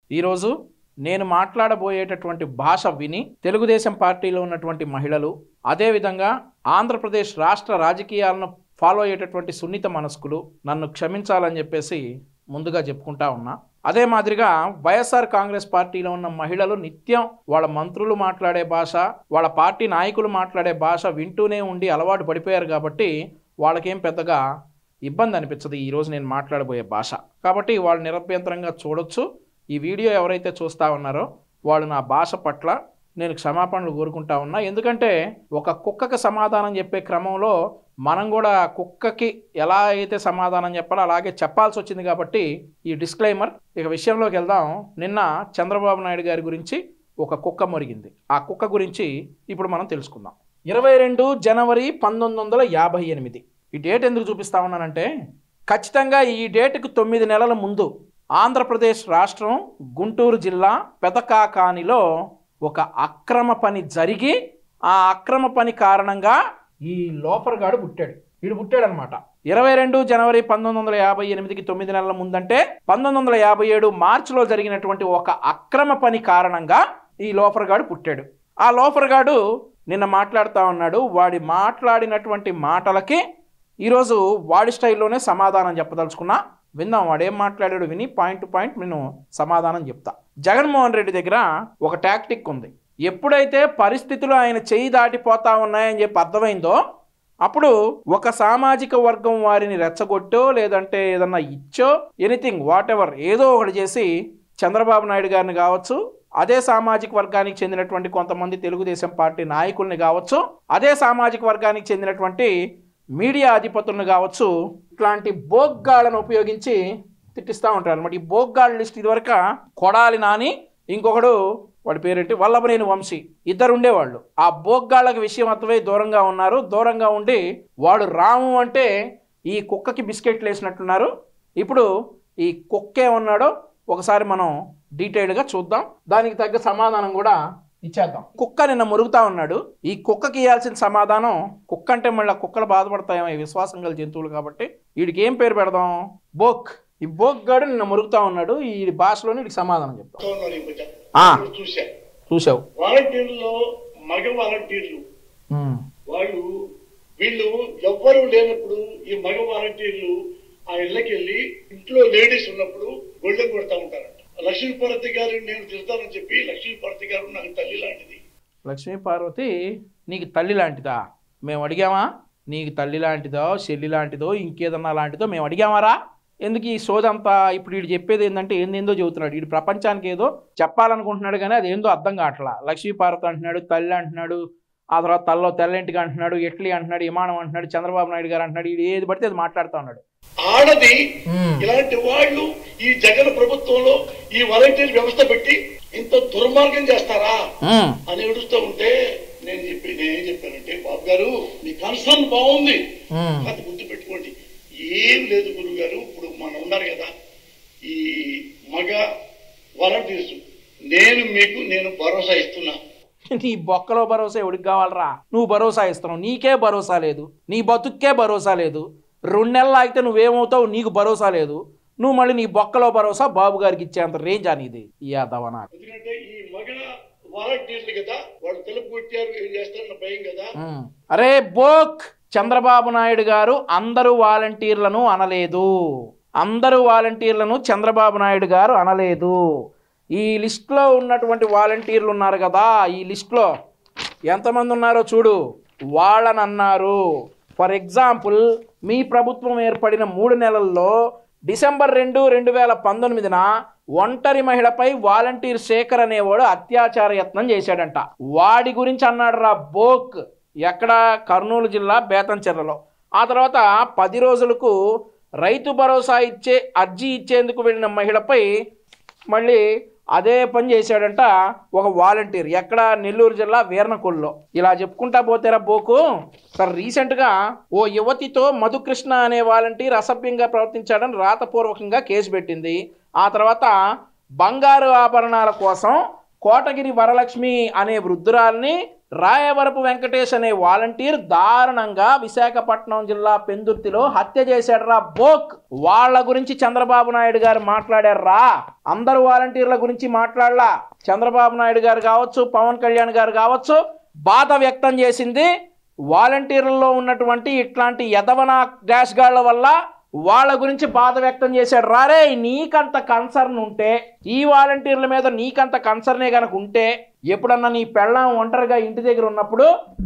ఈరోజు నేను మాట్లాడబోయేటటువంటి భాష విని తెలుగుదేశం పార్టీలో ఉన్నటువంటి మహిళలు అదేవిధంగా ఆంధ్రప్రదేశ్ రాష్ట్ర రాజకీయాలను ఫాలో అయ్యేటటువంటి సున్నిత మనస్కులు నన్ను క్షమించాలని చెప్పేసి ముందుగా చెప్పుకుంటా ఉన్నా అదే మాదిరిగా వైఎస్ఆర్ కాంగ్రెస్ పార్టీలో ఉన్న మహిళలు నిత్యం వాళ్ళ మంత్రులు మాట్లాడే భాష వాళ్ళ పార్టీ నాయకులు మాట్లాడే భాష వింటూనే ఉండి అలవాటు పడిపోయారు కాబట్టి వాళ్ళకేం పెద్దగా ఇబ్బంది అనిపించదు ఈరోజు నేను మాట్లాడబోయే భాష కాబట్టి వాళ్ళు నిరభ్యంతరంగా చూడొచ్చు ఈ వీడియో ఎవరైతే చూస్తా ఉన్నారో వాళ్ళు నా భాష పట్ల నేను క్షమాపణలు కోరుకుంటా ఉన్నా ఎందుకంటే ఒక కుక్కకి సమాధానం చెప్పే క్రమంలో మనం కూడా కుక్కకి ఎలా అయితే సమాధానం చెప్పాలో అలాగే చెప్పాల్సి వచ్చింది కాబట్టి ఈ డిస్క్లైమర్ ఇక విషయంలోకి వెళ్దాం నిన్న చంద్రబాబు నాయుడు గారి గురించి ఒక కుక్క మొరిగింది ఆ కుక్క గురించి ఇప్పుడు మనం తెలుసుకుందాం ఇరవై రెండు జనవరి పంతొమ్మిది వందల యాభై ఎనిమిది ఈ డేట్ ఎందుకు చూపిస్తా ఉన్నానంటే ఖచ్చితంగా ఈ డేట్కు తొమ్మిది నెలల ముందు ఆంధ్రప్రదేశ్ రాష్ట్రం గుంటూరు జిల్లా పెదకాకానిలో ఒక అక్రమ పని జరిగి ఆ అక్రమ పని కారణంగా ఈ లోఫర్ గాడు పుట్టాడు వీడు పుట్టాడు అనమాట ఇరవై రెండు జనవరి పంతొమ్మిది వందల యాభై ఎనిమిదికి తొమ్మిది నెలల ముందంటే పంతొమ్మిది వందల యాభై ఏడు మార్చిలో జరిగినటువంటి ఒక అక్రమ పని కారణంగా ఈ లోఫర్ గాడు పుట్టాడు ఆ లోఫర్ గాడు నిన్న మాట్లాడుతూ ఉన్నాడు వాడి మాట్లాడినటువంటి మాటలకి ఈరోజు వాడి స్టైల్లోనే సమాధానం చెప్పదలుచుకున్నా విందాం వాడు ఏం మాట్లాడాడు విని పాయింట్ టు పాయింట్ నేను సమాధానం చెప్తా జగన్మోహన్ రెడ్డి దగ్గర ఒక టాక్టిక్ ఉంది ఎప్పుడైతే పరిస్థితులు ఆయన చేయి దాటిపోతా ఉన్నాయని చెప్పి అర్థమైందో అప్పుడు ఒక సామాజిక వర్గం వారిని రెచ్చగొట్టో లేదంటే ఏదన్నా ఇచ్చో ఎనీథింగ్ వాట్ ఎవర్ ఏదో ఒకటి చేసి చంద్రబాబు నాయుడు గారిని కావచ్చు అదే సామాజిక వర్గానికి చెందినటువంటి కొంతమంది తెలుగుదేశం పార్టీ నాయకుల్ని కావచ్చు అదే సామాజిక వర్గానికి చెందినటువంటి మీడియా అధిపతులను కావచ్చు ఇట్లాంటి బోగ్గాళ్ళను ఉపయోగించి తిట్టిస్తూ ఉంటారు అనమాట ఈ బోగ్గాళ్ళ లిస్ట్ ఇదివరకు కొడాలి నాని ఇంకొకడు వాడి పేరేంటి వల్లభనేని వంశీ ఇద్దరు ఉండేవాళ్ళు ఆ బోగ్గాళ్ళకి విషయం అర్థమై దూరంగా ఉన్నారు దూరంగా ఉండి వాడు రాము అంటే ఈ కుక్కకి బిస్కెట్లు వేసినట్టున్నారు ఇప్పుడు ఈ కుక్క ఏమన్నాడో ఒకసారి మనం డీటెయిల్డ్గా చూద్దాం దానికి తగ్గ సమాధానం కూడా ఇచ్చేద్దాం కుక్క నిన్న మురుగుతా ఉన్నాడు ఈ కుక్కకి ఇవ్వాల్సిన సమాధానం కుక్క అంటే మళ్ళీ కుక్కలు బాధపడతాయేమో ఈ విశ్వాసం గల జంతువులు కాబట్టి వీడికి ఏం పేరు పెడదాం బోక్ ఈ బోక్ గాడు నిన్న మురుగుతా ఉన్నాడు ఈ భాషలోని వీడికి సమాధానం చెప్తాం ఉన్నారు ఈ మధ్య. ఆ. ఇప్పుడు చూశా చూసావు వాలంటీర్లో మగ వాలంటీర్లు వాళ్ళు వీళ్ళు ఎవ్వరూ లేనప్పుడు ఈ మగ వాలంటీర్లు ఆ ఇళ్ళకి వెళ్ళి ఇంట్లో లేడీస్ ఉన్నప్పుడు గొళ్ళెం కొడతా ఉంటారంట లక్ష్మీపార్వతి గారు నేను తిడతానని చెప్పి లక్ష్మీపార్వతి గారు నాకు తల్లి లాంటిది లక్ష్మీ పార్వతి నీకు తల్లి లాంటిదా మేము అడిగామా నీకు తల్లి లాంటిదో చెల్లి లాంటిదో ఇంకేదన్నా లాంటిదో మేము అడిగామారా ఎందుకు ఈ సోదంతా ఇప్పుడు వీడు చెప్పేది ఏంటంటే ఏందేందో చెబుతున్నాడు వీడు ప్రపంచానికి ఏదో చెప్పాలనుకుంటున్నాడు కానీ అది ఏందో అర్థం కావట్లా లక్ష్మీ పార్వతి అంటున్నాడు తల్లి అంటున్నాడు ఆ తర్వాత తల్లో తెల్లంటిగా అంటున్నాడు ఎట్లి అంటున్నాడు విమానం అంటున్నాడు చంద్రబాబు నాయుడు గారు అంటున్నాడు వీడు ఏది పడితే అది మాట్లాడుతూ ఉన్నాడు ఆడది ఇలాంటి వాళ్ళు ఈ జగన్ ప్రభుత్వంలో ఈ వాలంటీర్ వ్యవస్థ పెట్టి ఇంత దుర్మార్గం చేస్తారా ఉమ్, అని ఏడుస్తూ ఉంటే నేను చెప్పి నేనేం చెప్పానంటే బాబు గారు మీ కన్సర్న్ బాగుంది ఉమ్. అది గుర్తు పెట్టుకోండి ఏం లేదు గురువు గారు ఇప్పుడు మనం ఉన్నారు కదా ఈ మగ వాలంటీర్స్ నేను మీకు నేను భరోసా ఇస్తున్నా నీ బొక్కలో భరోసా ఎవడికి కావాలరా నువ్వు భరోసా ఇస్తున్నావు నీకే భరోసా లేదు నీ బతుక్కే భరోసా లేదు రెండు నెలలు ఆగితే నువ్వేమవుతావు నీకు భరోసా లేదు నువ్వు మళ్ళీ నీ బొక్కలో భరోసా బాబు గారికి ఇచ్చేంత రేంజ్ అనేది ఈ అదవనా ఎందుకంటే ఈ మగ వాలంటీర్లు కదా వాళ్ళు తెలుపు కొట్టారు ఏం చేస్తారన్న భయం కదా ఉమ్. అరే బోక్ చంద్రబాబు నాయుడు గారు అందరూ వాలంటీర్లను అనలేదు అందరూ వాలంటీర్లను చంద్రబాబు నాయుడు గారు అనలేదు ఈ లిస్ట్లో ఉన్నటువంటి వాలంటీర్లు ఉన్నారు కదా ఈ లిస్ట్లో ఎంతమంది ఉన్నారో చూడు వాళ్ళని అన్నారు ఫర్ ఎగ్జాంపుల్ మీ ప్రభుత్వం ఏర్పడిన మూడు నెలల్లో డిసెంబర్ రెండు రెండు వేల పంతొమ్మిదిన ఒంటరి మహిళపై వాలంటీర్ శేఖర్ అనేవాడు అత్యాచార యత్నం చేశాడంట వాడి గురించి అన్నాడు రా బోక్ ఎక్కడ కర్నూలు జిల్లా బేతంచెర్లలో ఆ తర్వాత పది రోజులకు రైతు భరోసా ఇచ్చే అర్జీ ఇచ్చేందుకు వెళ్ళిన మహిళపై మళ్ళీ అదే పని చేశాడంట ఒక వాలంటీర్ ఎక్కడ నెల్లూరు జిల్లా వీర్నకొల్లో ఇలా చెప్పుకుంటా పోతేరా బోకు సార్ రీసెంట్గా ఓ యువతితో మధుకృష్ణ అనే వాలంటీర్ అసభ్యంగా ప్రవర్తించాడని రాతపూర్వకంగా కేసు పెట్టింది ఆ తర్వాత బంగారు ఆభరణాల కోసం కోటగిరి వరలక్ష్మి అనే వృద్ధురాల్ని రాయవరపు వెంకటేష్ అనే వాలంటీర్ దారుణంగా విశాఖపట్నం జిల్లా పెందుర్తిలో హత్య చేశాడురా బోక్ వాళ్ళ గురించి చంద్రబాబు నాయుడు గారు మాట్లాడారా అందరు వాలంటీర్ల గురించి మాట్లాడలా చంద్రబాబు నాయుడు గారు కావచ్చు పవన్ కళ్యాణ్ గారు కావచ్చు బాధ వ్యక్తం చేసింది వాలంటీర్లలో ఉన్నటువంటి ఇట్లాంటి యదవన డాష్ గాళ్ల వల్ల వాళ్ళ గురించి బాధ వ్యక్తం చేశాడు రారే నీకంత కన్సర్న్ ఉంటే ఈ వాలంటీర్ల మీద నీకంత కన్సర్నే కనుక ఉంటే ఎప్పుడన్నా నీ పెళ్ళాం ఒంటరిగా ఇంటి దగ్గర ఉన్నప్పుడు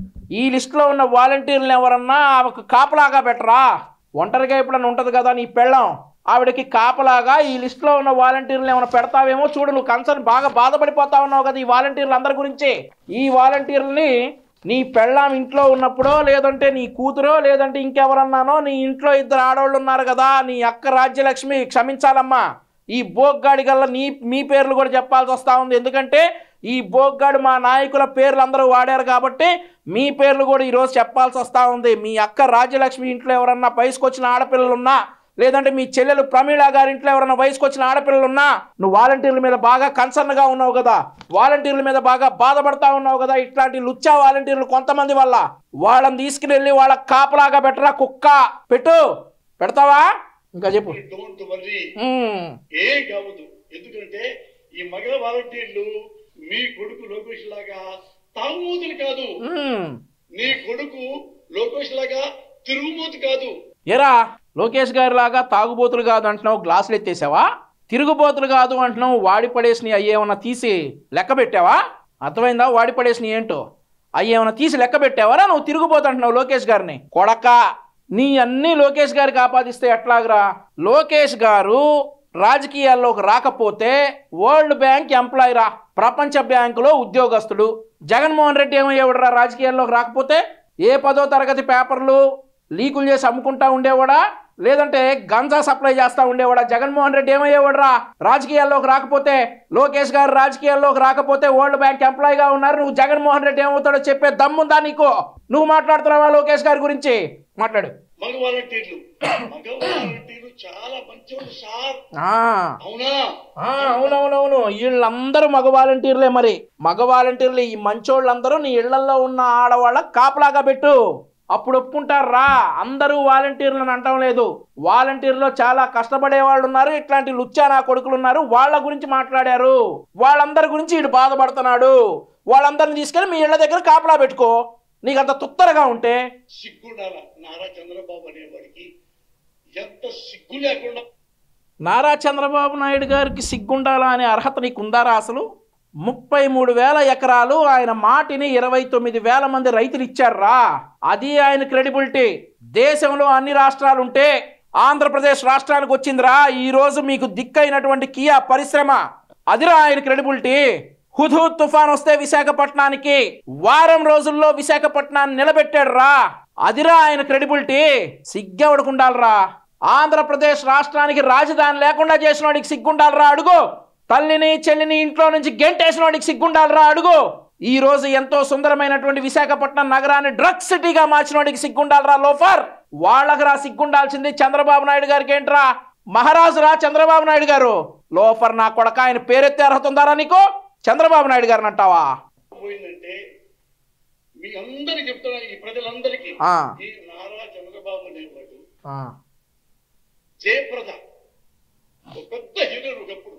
ఈ లిస్టులో ఉన్న వాలంటీర్లు ఎవరన్నా ఆమెకు కాపలాగా పెట్టరా ఒంటరిగా ఎప్పుడన్నా ఉంటుంది కదా నీ పెళ్ళాం ఆవిడకి కాపలాగా ఈ లిస్టులో ఉన్న వాలంటీర్లు ఏమైనా పెడతావేమో చూడు నువ్వు కన్సర్న్ బాగా బాధపడిపోతా ఉన్నావు కదా ఈ వాలంటీర్లు అందరి గురించి ఈ వాలంటీర్లని నీ పెళ్ళాం ఇంట్లో ఉన్నప్పుడో లేదంటే నీ కూతురో లేదంటే ఇంకెవరన్నానో నీ ఇంట్లో ఇద్దరు ఆడవాళ్ళు ఉన్నారు కదా నీ అక్క రాజ్యలక్ష్మి క్షమించాలమ్మా ఈ బోగ్గాడి గల్ల నీ మీ పేర్లు కూడా చెప్పాల్సి వస్తూ ఉంది ఎందుకంటే ఈ బోగ్గాడు మా నాయకుల పేర్లు అందరూ వాడారు కాబట్టి మీ పేర్లు కూడా ఈరోజు చెప్పాల్సి వస్తూ ఉంది మీ అక్క రాజ్యలక్ష్మి ఇంట్లో ఎవరన్నా వయసుకు వచ్చిన ఆడపిల్లలు ఉన్నా లేదంటే మీ చెల్లెలు ప్రమీళ గారి ఇంట్లో ఎవరైనా వయసుకు వచ్చిన ఆడపిల్లలు ఉన్నా నువ్వు వాలంటీర్ల మీద బాగా కన్సర్న్ గా ఉన్నావు కదా వాలంటీర్ల మీద బాగా బాధపడతా ఉన్నావు కదా ఇట్లాంటి లుచ్చా వాలంటీర్లు కొంతమంది వల్ల వాళ్ళని తీసుకుని వెళ్ళి వాళ్ళ కాపలాగా పెట్టరా కుక్క పెట్టు పెడతావా ఇంకా చెప్పు డోంట్ వర్రీ ఉమ్, ఏం కావద్దు ఎందుకంటే ఈ మగ వాలంటీర్లు మీ కొడుకు లోకేష్ లాగా తాగుమూతులు కాదు ఉమ్. నీ కొడుకు లోకేష్ లాగా తిరుగుమూతి కాదు ఎరా లోకేష్ గారి లాగా తాగుబోతులు కాదు అంటున్నావు గ్లాసులు ఎత్తేసావా తిరుగుబోతులు కాదు అంటున్నావు వాడి పడేసిన అయ్యేమన్నా తీసి లెక్క పెట్టావా అర్థమైందా వాడి పడేసిన ఏంటో అయ్యేమన్నా తీసి లెక్క పెట్టావరా నువ్వు తిరుగుబోతు అంటున్నావు లోకేష్ గారిని కొడక నీ అన్ని లోకేష్ గారికి ఆపాదిస్తే ఎట్లాగరా లోకేష్ గారు రాజకీయాల్లోకి రాకపోతే వరల్డ్ బ్యాంక్ ఎంప్లాయ్ రా ప్రపంచ బ్యాంకులో ఉద్యోగస్తుడు జగన్మోహన్ రెడ్డి ఏమయ్యేవాడురా రాజకీయాల్లోకి రాకపోతే ఏ పదో తరగతి పేపర్లు లీకులు చేసి అమ్ముకుంటా ఉండేవాడా లేదంటే గంజా సప్లై చేస్తా ఉండేవాడా జగన్మోహన్ రెడ్డి ఏమయ్యేవాడురా రాజకీయాల్లోకి రాకపోతే లోకేష్ గారు రాజకీయాల్లోకి రాకపోతే వరల్డ్ బ్యాంక్ ఎంప్లాయీగా ఉన్నారు నువ్వు జగన్మోహన్ రెడ్డి ఏమవుతాడో చెప్పే దమ్ముందా నీకు నువ్వు మాట్లాడుతున్నావా లోకేష్ గారి గురించి మాట్లాడు మగ వాలంటీర్లు మగ వాలంటీర్లు చాలా మంచివాళ్ళు సార్ ఆ అవునా ఆ, అవునవునవును వీళ్ళందరూ మగ వాలంటీర్లే మరి మగ వాలంటీర్లు ఈ మంచోళ్ళందరూ నీ ఇళ్లలో ఉన్న ఆడవాళ్ళ కాపలాగా పెట్టు అప్పుడు ఒప్పుకుంటారా అందరూ వాలంటీర్లను అంటం లేదు వాలంటీర్లో చాలా కష్టపడే వాళ్ళు ఉన్నారు ఇట్లాంటి లుచ్చా నా కొడుకులు ఉన్నారు వాళ్ళ గురించి మాట్లాడారు వాళ్ళందరి గురించి వీడు బాధపడుతున్నాడు వాళ్ళందరిని తీసుకెళ్ళి మీ ఇళ్ళ దగ్గర కాపలా పెట్టుకో నీకు అంత తుత్తరగా ఉంటే సిగ్గుండాల నారా చంద్రబాబు అనేవాడికి ఎంత సిగ్గు లేకుండా నారా చంద్రబాబు నాయుడు గారికి సిగ్గుండాలా అనే అర్హత నీకు ఉందారా అసలు ముప్పై మూడు వేల ఎకరాలు ఆయన మాటిని ఇరవై తొమ్మిది వేల మంది రైతులు ఇచ్చారా అది ఆయన క్రెడిబిలిటీ దేశంలో అన్ని రాష్ట్రాలు ఉంటే ఆంధ్రప్రదేశ్ రాష్ట్రానికి వచ్చిందిరా ఈ రోజు మీకు దిక్కైనటువంటి కియా పరిశ్రమ అదిరా ఆయన క్రెడిబిలిటీ హుదూ తుఫాన్ వస్తే విశాఖపట్నానికి వారం రోజుల్లో విశాఖపట్నాన్ని నిలబెట్టాడు రా అదిరా ఆయన క్రెడిబిలిటీ సిగ్గెవడుకుండాలరా ఆంధ్రప్రదేశ్ రాష్ట్రానికి రాజధాని లేకుండా చేసిన వాడికి సిగ్గుండాలరా అడుగు తల్లిని చెల్లిని ఇంట్లో నుంచి గెంటేసిన వాడికి సిగ్గుండాలరా అడుగు ఈ రోజు ఎంతో సుందరమైనటువంటి విశాఖపట్నం నగరాన్ని డ్రగ్ సిటీగా మార్చిన వాడికి సిగ్గుండాలరా లోఫర్ వాళ్ళకి రా సిగ్గుండాల్సింది చంద్రబాబు నాయుడు గారికి ఏంట్రా మహారాజు రా చంద్రబాబు నాయుడు గారు లోఫర్ నా కొడక ఆయన పేరెత్తే అర్హత ఉందారా నీకు చంద్రబాబు నాయుడు గారిని అంటావా పోయిందంటే మీ అందరికి చెప్తున్నా ఈ ప్రజలందరికీ ఆ. ఈ నారా చంద్రబాబు అనేవాడు ఆ, జయప్రద ఒక పెద్ద హీరోయిన్ ఒకప్పుడు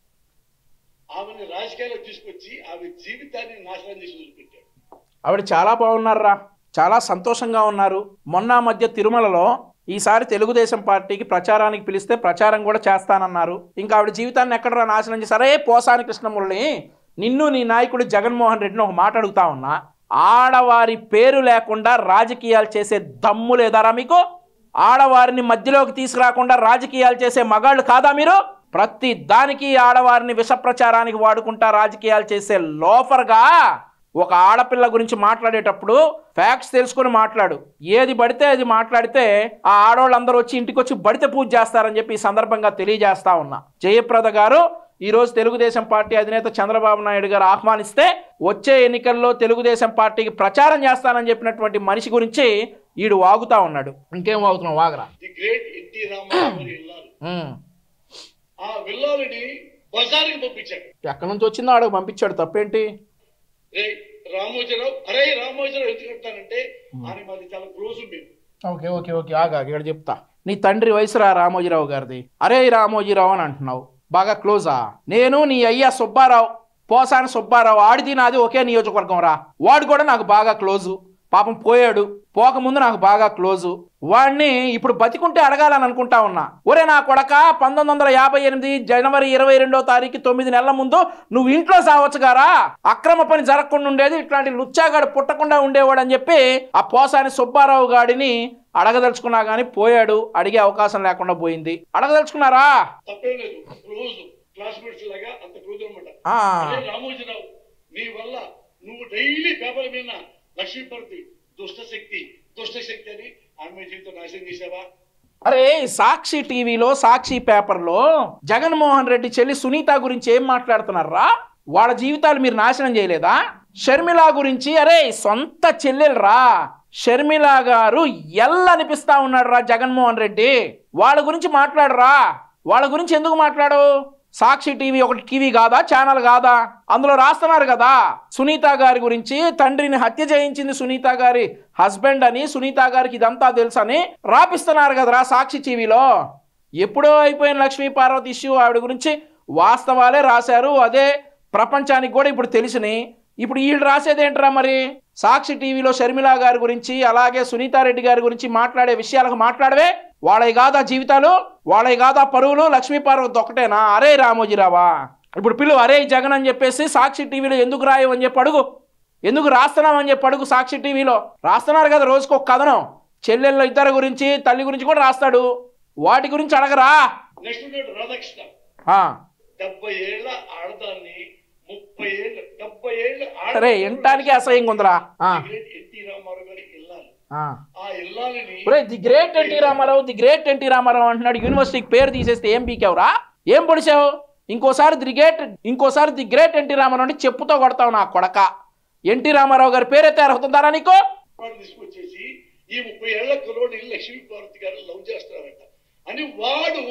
ఆమెను రాజకీయాల్లో తీసుకొచ్చి ఆమె జీవితాన్ని నాశనం చేసి వదిలిపెట్టాడు ఆవిడ చాలా బాగున్నారా చాలా సంతోషంగా ఉన్నారు మొన్న మధ్య తిరుమలలో ఈసారి తెలుగుదేశం పార్టీకి ప్రచారానికి పిలిస్తే ప్రచారం కూడా చేస్తానన్నారు ఇంకా ఆవిడ జీవితాన్ని ఎక్కడరా నాశనం చేశారే పోసాని కృష్ణమురళి నిన్ను నీ నాయకుడు జగన్మోహన్ రెడ్డిని ఒక మాట అడుగుతా ఉన్నా ఆడవారి పేరు లేకుండా రాజకీయాలు చేసే దమ్ము లేదారా మీకు ఆడవారిని మధ్యలోకి తీసుకురాకుండా రాజకీయాలు చేసే మగాళ్ళు కాదా మీరు ప్రతి దానికి ఆడవారిని విష ప్రచారానికి వాడుకుంటా రాజకీయాలు చేసే లోఫర్గా ఒక ఆడపిల్ల గురించి మాట్లాడేటప్పుడు ఫ్యాక్ట్స్ తెలుసుకొని మాట్లాడు ఏది పడితే అది మాట్లాడితే ఆ ఆడవాళ్ళందరూ వచ్చి ఇంటికి వచ్చి బడితే పూజ చేస్తారని చెప్పి ఈ సందర్భంగా తెలియజేస్తా ఉన్నా జయప్రద గారు ఈరోజు తెలుగుదేశం పార్టీ అధినేత చంద్రబాబు నాయుడు గారు ఆహ్వానిస్తే వచ్చే ఎన్నికల్లో తెలుగుదేశం పార్టీకి ప్రచారం చేస్తానని చెప్పినటువంటి మనిషి గురించి ఈడు వాగుతా ఉన్నాడు ఇంకేం వాగుతున్నావు వాగరా ది గ్రేట్ ఎన్టీ రామారావు గారి ఇల్లాలు ఉమ్. ఆ విల్లాలని బజార్కి పంపించాడు ఎక్కడి నుంచి వచ్చిందో ఆడకు పంపించాడు తప్పేంటి రే రామోజీరావు అరే రామోజీరావు ఎందుకు అంటానంటే ఆయన మాది చాలా క్లోజ్ మేము ఓకే ఓకే ఓకే ఆగా ఇక్కడ చెప్తా నీ తండ్రి వయసురా రామోజీరావు గారిది అరే రామోజీరావు అని అంటున్నావు బాగా క్లోజా నేను నీ అయ్యా సుబ్బారావు పోసాని సుబ్బారావు ఆడిది నాది ఒకే నియోజకవర్గం రా వాడు కూడా నాకు బాగా క్లోజు పాపం పోయాడు పోకముందు నాకు బాగా క్లోజు వాడిని ఇప్పుడు బతికుంటే అడగాలని అనుకుంటా ఉన్నా ఒరే నా కొడక పంతొమ్మిది వందల యాభై ఎనిమిది జనవరి ఇరవై రెండో తారీఖు తొమ్మిది నెలల ముందు నువ్వు ఇంట్లో సావచ్చు గారా అక్రమ పని జరగకుండా ఉండేది ఇట్లాంటి లుచ్చాగాడు పుట్టకుండా ఉండేవాడు అని చెప్పి ఆ పోసాని సుబ్బారావు గాడిని అడగదలుచుకున్నా గానీ పోయాడు అడిగే అవకాశం లేకుండా పోయింది అడగదలుచుకున్నారా తప్పేం లేదు క్లోజ్ క్లాస్మేట్స్ లాగా అంత క్లోజ్ అనమాట ఆ, అరే రామోజీరావు నీ వల్ల నువ్వు డైలీ పేపర్ మీద లక్ష్మీపతి దుష్ట శక్తి దుష్ట శక్తి అని ఆమె జీవితం నాశనం చేసావా అరే సాక్షి టీవీలో సాక్షి పేపర్లో జగన్మోహన్ రెడ్డి చెల్లి సునీత గురించి ఏం మాట్లాడుతున్నారా వాళ్ళ జీవితాలు మీరు నాశనం చేయలేదా షర్మిల గురించి అరే సొంత చెల్లెలరా షర్మిల గారు ఎల్ అనిపిస్తా ఉన్నాడు రా జగన్మోహన్ రెడ్డి వాళ్ళ గురించి మాట్లాడరా వాళ్ళ గురించి ఎందుకు మాట్లాడు సాక్షి టీవీ ఒకటి టీవీ కాదా ఛానల్ కాదా అందులో రాస్తున్నారు కదా సునీత గారి గురించి తండ్రిని హత్య చేయించింది సునీత గారి హస్బెండ్ అని సునీత గారికి ఇదంతా తెలుసని రాపిస్తున్నారు కదరా సాక్షి టీవీలో ఎప్పుడో అయిపోయిన లక్ష్మీ పార్వతి ఇష్యూ ఆవిడ గురించి వాస్తవాలే రాశారు అదే ప్రపంచానికి కూడా ఇప్పుడు తెలిసినాయి ఇప్పుడు వీళ్ళు రాసేది ఏంట్రా మరి సాక్షి టీవీలో షర్మిల గారి గురించి అలాగే సునీతారెడ్డి గారి గురించి మాట్లాడే విషయాలకు మాట్లాడవే వాళ్ళవి కాదా జీవితాలు వాళ్ళవి కాదా పరువులు లక్ష్మీ పార్వతి ఒక్కటేనా అరే రామోజీరావా ఇప్పుడు పిలువు అరే జగన్ అని చెప్పేసి సాక్షి టీవీలో ఎందుకు రాయవు అని చెప్పి అడుగు ఎందుకు రాస్తున్నామని చెప్పి అడుగు సాక్షి టీవీలో రాస్తున్నారు కదా రోజుకు ఒక కథనం చెల్లెళ్ళ ఇద్దరు గురించి తల్లి గురించి కూడా రాస్తాడు వాటి గురించి అడగరా నెక్స్ట్ ఉన్నాడు రాధాకృష్ణ ఆ, డెబ్బై ఏళ్ళ ఆడదాన్ని ముప్పై ఏళ్ళ డెబ్బై ఏళ్ళ సరే వినటానికి అసహ్యంగా ఉందిరా ఆ, ఎన్టీ రామారావు గారి ఇల్లాలి ఆ. ఆ ఇల్లాలని ఒరే the great NT Rama Rao the great NT Rama Rao అంటున్నాడు యూనివర్సిటీకి పేరు తీసేస్తే ఏం పీకావురా ఏం పొడిచావు ఇంకోసారి ది గ్రేట్ ఇంకోసారి ది గ్రేట్ ఎన్టీ రామారావు అంటే చెప్పుతో కొడతావు నా కొడక ఎన్టీ రామారావు గారి పేరైతే అర్హతుందారా నీకు వాడు తీసుకొచ్చేసి ఈ ముప్పై ఏళ్ల కురోని లక్ష్మీ పార్వతి గారు లవ్ చేస్తారంట అని వాడు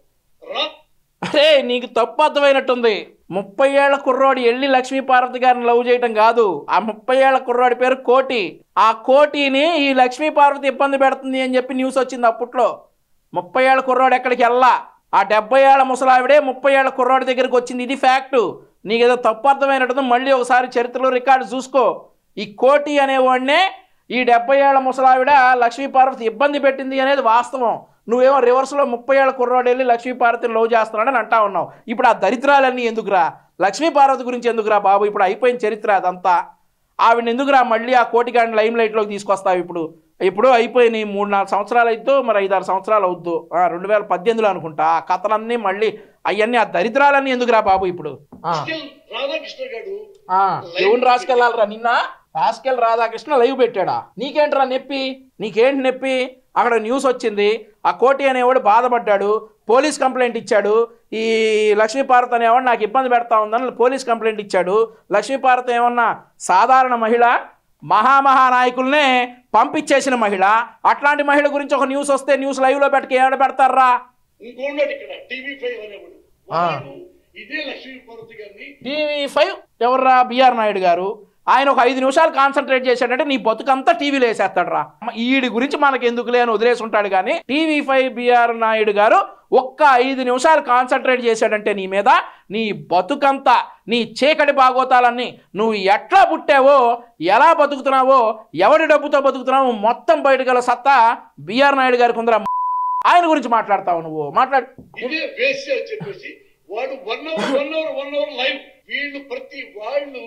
రా అరే నీకు తప్పు అర్థమైనట్టుంది ముప్పై ఏళ్ల కుర్రోడు వెళ్ళి లక్ష్మీ పార్వతి గారిని లవ్ చేయటం కాదు ఆ ముప్పై ఏళ్ల కుర్రోడి పేరు కోటి ఆ కోటిని ఈ లక్ష్మీ పార్వతి ఇబ్బంది పెడుతుంది అని చెప్పి న్యూస్ వచ్చింది అప్పట్లో ముప్పై ఏళ్ల కుర్రోడు ఎక్కడికి వెళ్ళా ఆ డెబ్బై ఏళ్ల ముసలావిడే ముప్పై ఏళ్ల కుర్రోడి దగ్గరికి వచ్చింది ఇది ఫ్యాక్టు నీకేదో తప్పు అర్థమైనట్టు మళ్ళీ ఒకసారి చరిత్రలో రికార్డు చూసుకో ఈ కోటి అనేవాడినే ఈ డెబ్బై ఏళ్ల ముసలావిడ లక్ష్మీ పార్వతి ఇబ్బంది పెట్టింది అనేది వాస్తవం నువ్వేమో రివర్స్లో ముప్పై ఏళ్ళ కుర్రాడు వెళ్ళి లక్ష్మీ పార్వతిని లవ్ చేస్తున్నాడని అంటా ఉన్నావు ఇప్పుడు ఆ దరిద్రాలన్నీ ఎందుకురా లక్ష్మీ పార్వతి గురించి ఎందుకురా బాబు ఇప్పుడు అయిపోయిన చరిత్ర అదంతా ఆవిడ ఎందుకురా మళ్ళీ ఆ కోటిగాడిని లైమ్ లైట్లోకి తీసుకొస్తావు ఇప్పుడు ఇప్పుడు అయిపోయినాయి మూడు నాలుగు సంవత్సరాలు అయితే మరి ఐదారు సంవత్సరాలు అవుద్దు ఆ, రెండు వేల పద్దెనిమిదిలో అనుకుంటా ఆ కథలన్నీ మళ్ళీ అవన్నీ ఆ దరిద్రాలన్నీ ఎందుకురా బాబు ఇప్పుడు ఆ. స్టిల్ రాధాకృష్ణ గారు ఆ, ఎవరిని రాసుకెళ్ళాలరా నిన్న రాసుకెళ్ళి రాధాకృష్ణ లైవ్ పెట్టాడా నీకేంట్రా నొప్పి నీకేంటి నొప్పి అక్కడ న్యూస్ వచ్చింది ఆ కోటి అనేవాడు బాధపడ్డాడు పోలీస్ కంప్లైంట్ ఇచ్చాడు ఈ లక్ష్మీపార్వతి అనేవాడు నాకు ఇబ్బంది పెడతా ఉందని పోలీస్ కంప్లైంట్ ఇచ్చాడు లక్ష్మీపార్వతి ఏమన్నా సాధారణ మహిళ మహామహానాయకుల్నే పంపించేసిన మహిళ అట్లాంటి మహిళ గురించి ఒక న్యూస్ వస్తే న్యూస్ లైవ్లో పెట్టక ఏమైనా పెడతారా ఇంకోన్నాడు ఇక్కడ టీవీ ఫైవ్ అనేవాడు ఆ. వాడు ఇదే లక్ష్మీ పార్వతి గారిని టీవీ ఫైవ్ ఎవర్రా బిఆర్ నాయుడు గారు ఆయన ఒక ఐదు నిమిషాలు కాన్సన్ట్రేట్ చేశాడంటే నీ బతుకంతా టీవీలో వేసేస్తాడు ఈడి గురించి మనకి ఎందుకులే అని వదిలేసి ఉంటాడు కానీ టీవీ ఫైవ్ బిఆర్ నాయుడు గారు ఒక్క ఐదు నిమిషాలు కాన్సన్ట్రేట్ చేశాడంటే నీ మీద నీ బతుకంతా నీ చీకటి బాగోతాలన్నీ నువ్వు ఎట్లా పుట్టావో ఎలా బతుకుతున్నావో ఎవడి డబ్బుతో బతుకుతున్నావో మొత్తం బయటగల సత్తా బిఆర్ నాయుడు గారికి ఉందిరా ఆయన గురించి మాట్లాడతావు నువ్వు మాట్లాడు ఇదే వేస్ట్ అని చెప్పేసి వాడు one hour one hour one hour live వీళ్ళు ప్రతి వాళ్ళు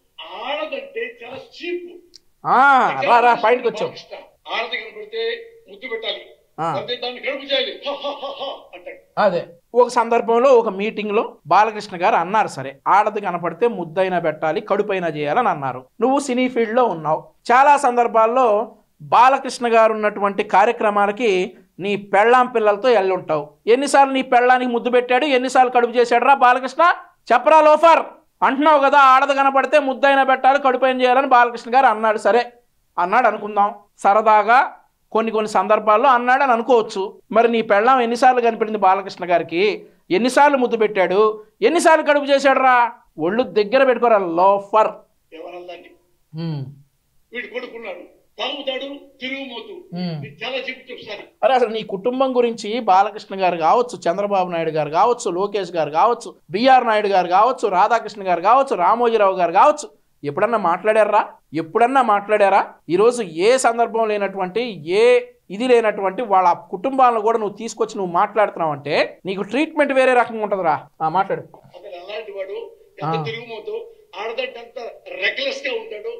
ఆడదంటే చాలా చీప్ ఆ, రా రా పాయింట్కి వచ్చావు ఆడది కనపడితే ముద్దు పెట్టాలి ఆ. అంటే దాన్ని గడుపు చేయాలి హ, హ, హ, హ అంటాడు అదే ఒక సందర్భంలో ఒక మీటింగ్లో బాలకృష్ణ గారు అన్నారు సరే ఆడది కనపడితే ముద్దైనా పెట్టాలి కడుపైనా చేయాలని అన్నారు నువ్వు సినీ ఫీల్డ్లో ఉన్నావు చాలా సందర్భాల్లో బాలకృష్ణ గారు ఉన్నటువంటి కార్యక్రమాలకి నీ పెళ్ళాం పిల్లలతో ఎల్లుంటావు ఎన్నిసార్లు నీ పెళ్ళానికి ముద్దు పెట్టాడు ఎన్నిసార్లు కడుపు చేశాడు రా బాలకృష్ణ చెప్పరా లోఫర్ అంటున్నావు కదా ఆడది కనపడితే ముద్దైనా పెట్టాలి కడుపైన చేయాలని బాలకృష్ణ గారు అన్నాడు సరే అన్నాడు అనుకుందాం సరదాగా కొన్ని కొన్ని సందర్భాల్లో అన్నాడు అని అనుకోవచ్చు మరి నీ పెళ్ళాం ఎన్నిసార్లు కనిపించింది బాలకృష్ణ గారికి ఎన్నిసార్లు ముద్దు పెట్టాడు ఎన్నిసార్లు కడుపు చేశాడు రా ఒళ్ళు దగ్గర పెట్టుకోరా లోఫర్ ఏమన్నా దాన్ని ఉమ్, వీడు కొడుకున్నాడు తాగుతాడు తిరుగుమోతు ఉమ్. ఇది చాలా చెప్తే ఒకసారి అరే అసలు నీ కుటుంబం గురించి బాలకృష్ణ గారు కావచ్చు చంద్రబాబు నాయుడు గారు కావచ్చు లోకేష్ గారు కావచ్చు బిఆర్ నాయుడు గారు కావచ్చు రాధాకృష్ణ గారు కావచ్చు రామోజీరావు గారు కావచ్చు ఎప్పుడన్నా మాట్లాడారా ఎప్పుడన్నా మాట్లాడారా ఈరోజు ఏ సందర్భం లేనటువంటి ఏ ఇది లేనటువంటి వాళ్ళ కుటుంబాలను కూడా నువ్వు తీసుకొచ్చి నువ్వు మాట్లాడుతున్నావు అంటే నీకు ట్రీట్మెంట్ వేరే రకంగా ఉంటుందిరా ఆ, మాట్లాడు అతను అలాంటి వాడు ఎంత ఆ. తిరుగుమోతు ఆడదంటే ఎంత రెక్లెస్ గా ఉంటాడు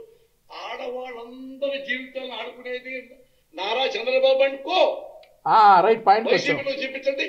ఆడవాళ్ళందరి జీవితాలను ఆడుకునేది నారా చంద్రబాబు అనుకో ఆ, రైట్ పాయింట్ వచ్చావు వైసీపీలో చూపించండి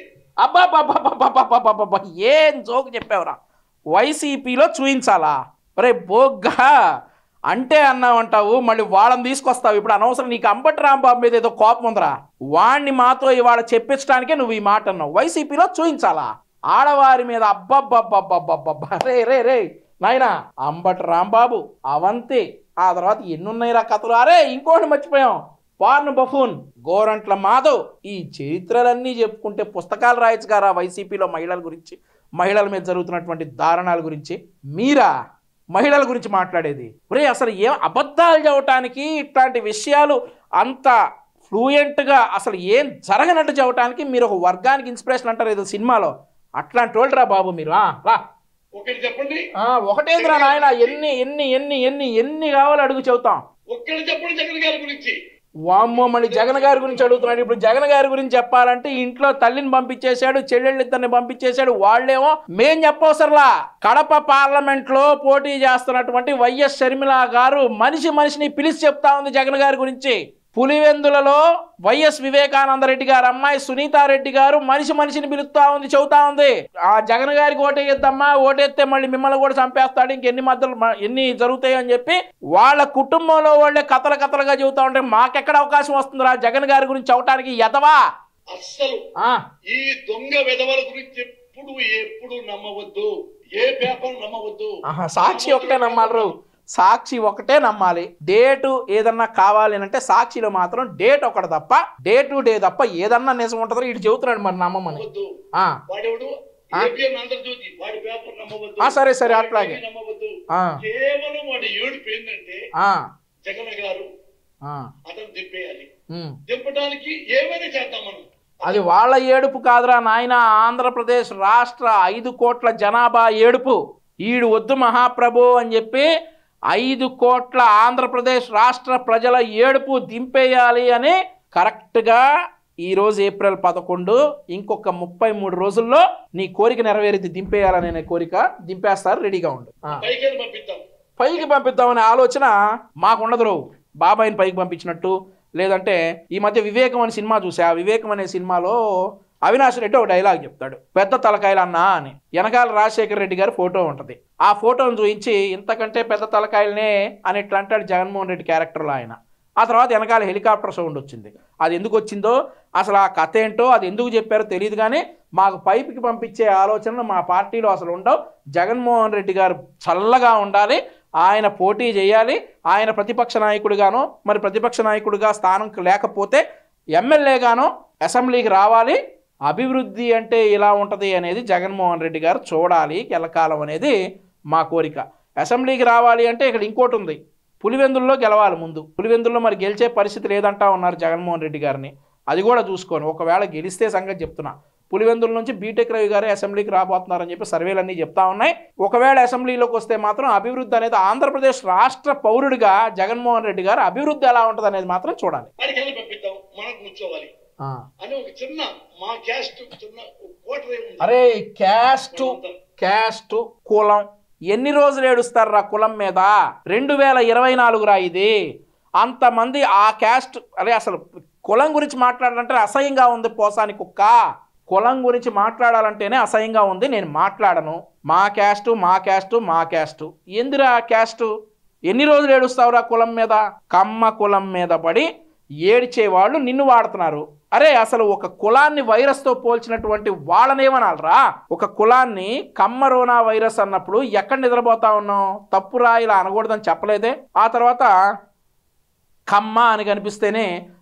అబ్బాబ్బాబ్బాబ్బాబ్బాబ్బా ఏం జోక్ చెప్పావురా వైసీపీలో చూయించాలా ఒరే బోగ్గా అంటే అన్నావంటావు మళ్ళీ వాళ్ళని తీసుకొస్తావు ఇప్పుడు అనవసరం నీకు అంబటి రాంబాబు మీద ఏదో కోపం ఉందిరా వాణ్ణి మాతో ఇవాళ చెప్పించడానికే నువ్వు ఈ మాట అన్నావు వైసీపీలో చూయించాలా ఆడవారి మీద అబ్బబ్బబ్బబ్బబ్బబ్బబ్బా రే రే రే నాయనా అంబటి రాంబాబు అవంతి ఆ తర్వాత ఎన్నున్నాయిరా కథలు అరే ఇంకోటి మర్చిపోయాం పార్న్ బఫూన్ గోరంట్ల మాధవ్ ఈ చరిత్రలన్నీ చెప్పుకుంటే పుస్తకాలు రాయొచ్చు గారా వైసీపీలో మహిళల గురించి మహిళల మీద జరుగుతున్నటువంటి దారుణాల గురించి మీరా మహిళల గురించి మాట్లాడేది ఒరే అసలు ఏం అబద్ధాలు చెప్పటానికి ఇట్లాంటి విషయాలు అంత ఫ్లూయెంట్గా అసలు ఏం జరగనట్టు చెప్పటానికి మీరు ఒక వర్గానికి ఇన్స్పిరేషన్ అంటారు ఏదో సినిమాలో అట్లాంటి వాళ్ళరా బాబు మీరు ఆ, రా ఒకటి చెప్పండి ఆ, ఒకటేంద్రా నాయన ఎన్ని ఎన్ని ఎన్ని ఎన్ని ఎన్ని కావాలో అడుగు చెబుతాం ఒక్కటి చెప్పండి జగన్ గారి గురించి వామ్మో మళ్ళీ జగన్ గారి గురించి అడుగుతున్నాడు ఇప్పుడు జగన్ గారి గురించి చెప్పాలంటే ఇంట్లో తల్లిని పంపించేశాడు చెల్లెళ్ళు ఇద్దరిని పంపించేశాడు వాళ్ళేమో మేం చెప్పవసరలా కడప పార్లమెంట్ లో పోటీ చేస్తున్నటువంటి వైఎస్ షర్మిల గారు మనిషి మనిషిని పిలిచి చెప్తా ఉంది జగన్ గారి గురించి పులివెందులలో వైఎస్ వివేకానంద రెడ్డి గారు అమ్మాయి సునీతారెడ్డి గారు మనిషి మనిషిని పిలుస్తా ఉంది చెబుతా ఉంది ఆ జగన్ గారికి ఓటేయద్దమ్మా ఓటేస్తే మళ్ళీ మిమ్మల్ని కూడా చంపేస్తాడు ఇంకెన్ని మధ్యలో మ- ఎన్ని జరుగుతాయి అని చెప్పి వాళ్ళ కుటుంబంలో వాళ్ళే కథలు కథలుగా చెబుతా ఉంటే మాకెక్కడ అవకాశం వస్తుందిరా జగన్ గారి గురించి అవటానికి ఎదవా అస్సలు ఆ, ఈ దొంగ విధవల గురించి ఎప్పుడు ఎప్పుడు నమ్మవద్దు ఏ పేపర్ నమ్మవద్దు ఆహా, సాక్షి ఒకటే నమ్మాలి సాక్షి ఒకటే నమ్మాలి డేటు ఏదన్నా కావాలి అంటే సాక్షిలో మాత్రం డేట్ ఒకటి తప్ప డే టు డే తప్ప ఏదన్నా నిజం ఉంటుందో ఇటు చెబుతున్నాడు మరి నమ్మమని నమ్మవద్దు ఆ, వాడెవడు ఆ? ఏబిఎన్ ఆంధ్రజ్యోతి వాడి పేపర్ నమ్మవద్దు ఆ, సరే, సరే, వాడి అట్లాగే. టీవీ నమ్మవద్దు ఆ, కేవలం వాడి ఏడుపు ఏంటంటే ఆ, జగన్ గారు ఆ, అతను దింపేయాలి ఉమ్. దింపడానికి ఏమైనా చేద్దాం మనం అది వాళ్ళ ఏడుపు కాదురా నాయన ఆంధ్రప్రదేశ్ రాష్ట్ర ఐదు కోట్ల జనాభా ఏడుపు ఈడు వద్దు మహాప్రభు అని చెప్పి ఐదు కోట్ల ఆంధ్రప్రదేశ్ రాష్ట్ర ప్రజల ఏడుపు దింపేయాలి అని కరెక్ట్గా ఈరోజు ఏప్రిల్ పదకొండు ఇంకొక ముప్పై మూడు రోజుల్లో నీ కోరిక నెరవేరితే దింపేయాలనే కోరిక దింపేస్తారు రెడీగా ఉండు ఆ. పైకి పంపిద్దాం పైకి పంపిద్దామనే ఆలోచన మాకుండదు రో బాబాయిని పైకి పంపించినట్టు లేదంటే ఈ మధ్య వివేకం అనే సినిమా చూసా ఆ వివేకం అనే సినిమాలో అవినాష్ రెడ్డి ఒక డైలాగ్ చెప్తాడు పెద్ద తలకాయలు అన్నా అని వెనకాల రాజశేఖర రెడ్డి గారి ఫోటో ఉంటుంది ఆ ఫోటోను చూపించి ఇంతకంటే పెద్ద తలకాయలనే అని ఇట్లా అంటాడు జగన్మోహన్ రెడ్డి క్యారెక్టర్లో ఆయన ఆ తర్వాత వెనకాల హెలికాప్టర్ సౌండ్ వచ్చింది అది ఎందుకు వచ్చిందో అసలు ఆ కథ ఏంటో అది ఎందుకు చెప్పారో తెలియదు కానీ మాకు పైపుకి పంపించే ఆలోచనలు మా పార్టీలో అసలు ఉండవు జగన్మోహన్ రెడ్డి గారు చల్లగా ఉండాలి ఆయన పోటీ చేయాలి ఆయన ప్రతిపక్ష నాయకుడిగానో మరి ప్రతిపక్ష నాయకుడిగా స్థానం లేకపోతే ఎమ్మెల్యేగానో అసెంబ్లీకి రావాలి అభివృద్ధి అంటే ఇలా ఉంటుంది అనేది జగన్మోహన్ రెడ్డి గారు చూడాలి ఎల్లకాలం అనేది మా కోరిక అసెంబ్లీకి రావాలి అంటే ఇక్కడ ఇంకోటి ఉంది పులివెందుల్లో గెలవాలి ముందు పులివెందుల్లో మరి గెలిచే పరిస్థితి లేదంటా ఉన్నారు జగన్మోహన్ రెడ్డి గారిని అది కూడా చూసుకోను ఒకవేళ గెలిస్తే సంగతి చెప్తున్నా పులివెందుల నుంచి బీటెక్ రవి గారే అసెంబ్లీకి రాబోతున్నారని చెప్పి సర్వేలన్నీ చెప్తా ఉన్నాయి ఒకవేళ అసెంబ్లీలోకి వస్తే మాత్రం అభివృద్ధి అనేది ఆంధ్రప్రదేశ్ రాష్ట్ర పౌరుడిగా జగన్మోహన్ రెడ్డి గారు అభివృద్ధి ఎలా ఉంటుంది అనేది మాత్రం చూడాలి వాడికి వెళ్ళి పంపిద్దాం మనం కూర్చోవాలి అని ఒక చిన్న మా క్యాస్ట్ చిన్న కోటరీ ఉంది అరే క్యాస్ట్ క్యాస్ట్ కులం ఎన్ని రోజులు ఏడుస్తారా కులం మీద రెండు వేల ఇరవై నాలుగు రా ఇది అంతమంది ఆ క్యాస్ట్ అరే అసలు కులం గురించి మాట్లాడాలంటే అసహ్యంగా ఉంది పోసాని కుక్క కులం గురించి మాట్లాడాలంటేనే అసహ్యంగా ఉంది నేను మాట్లాడను మా క్యాస్ట్ మా క్యాస్ట్ మా క్యాస్ట్ ఎందురా క్యాస్ట్ ఎన్ని రోజులు ఏడుస్తావురా కులం మీద కమ్మ కులం మీద పడి ఏడ్చే వాళ్ళు నిన్ను వాడుతున్నారు అరే అసలు ఒక కులాన్ని వైరస్తో పోల్చినటువంటి వాళ్ళనేమనాలరా ఒక కులాన్ని కమ్మరోనా వైరస్ అన్నప్పుడు ఎక్కడ నిద్రపోతా ఉన్నాం తప్పురా ఇలా అనకూడదని చెప్పలేదే ఆ తర్వాత కమ్మ అని కనిపిస్తేనే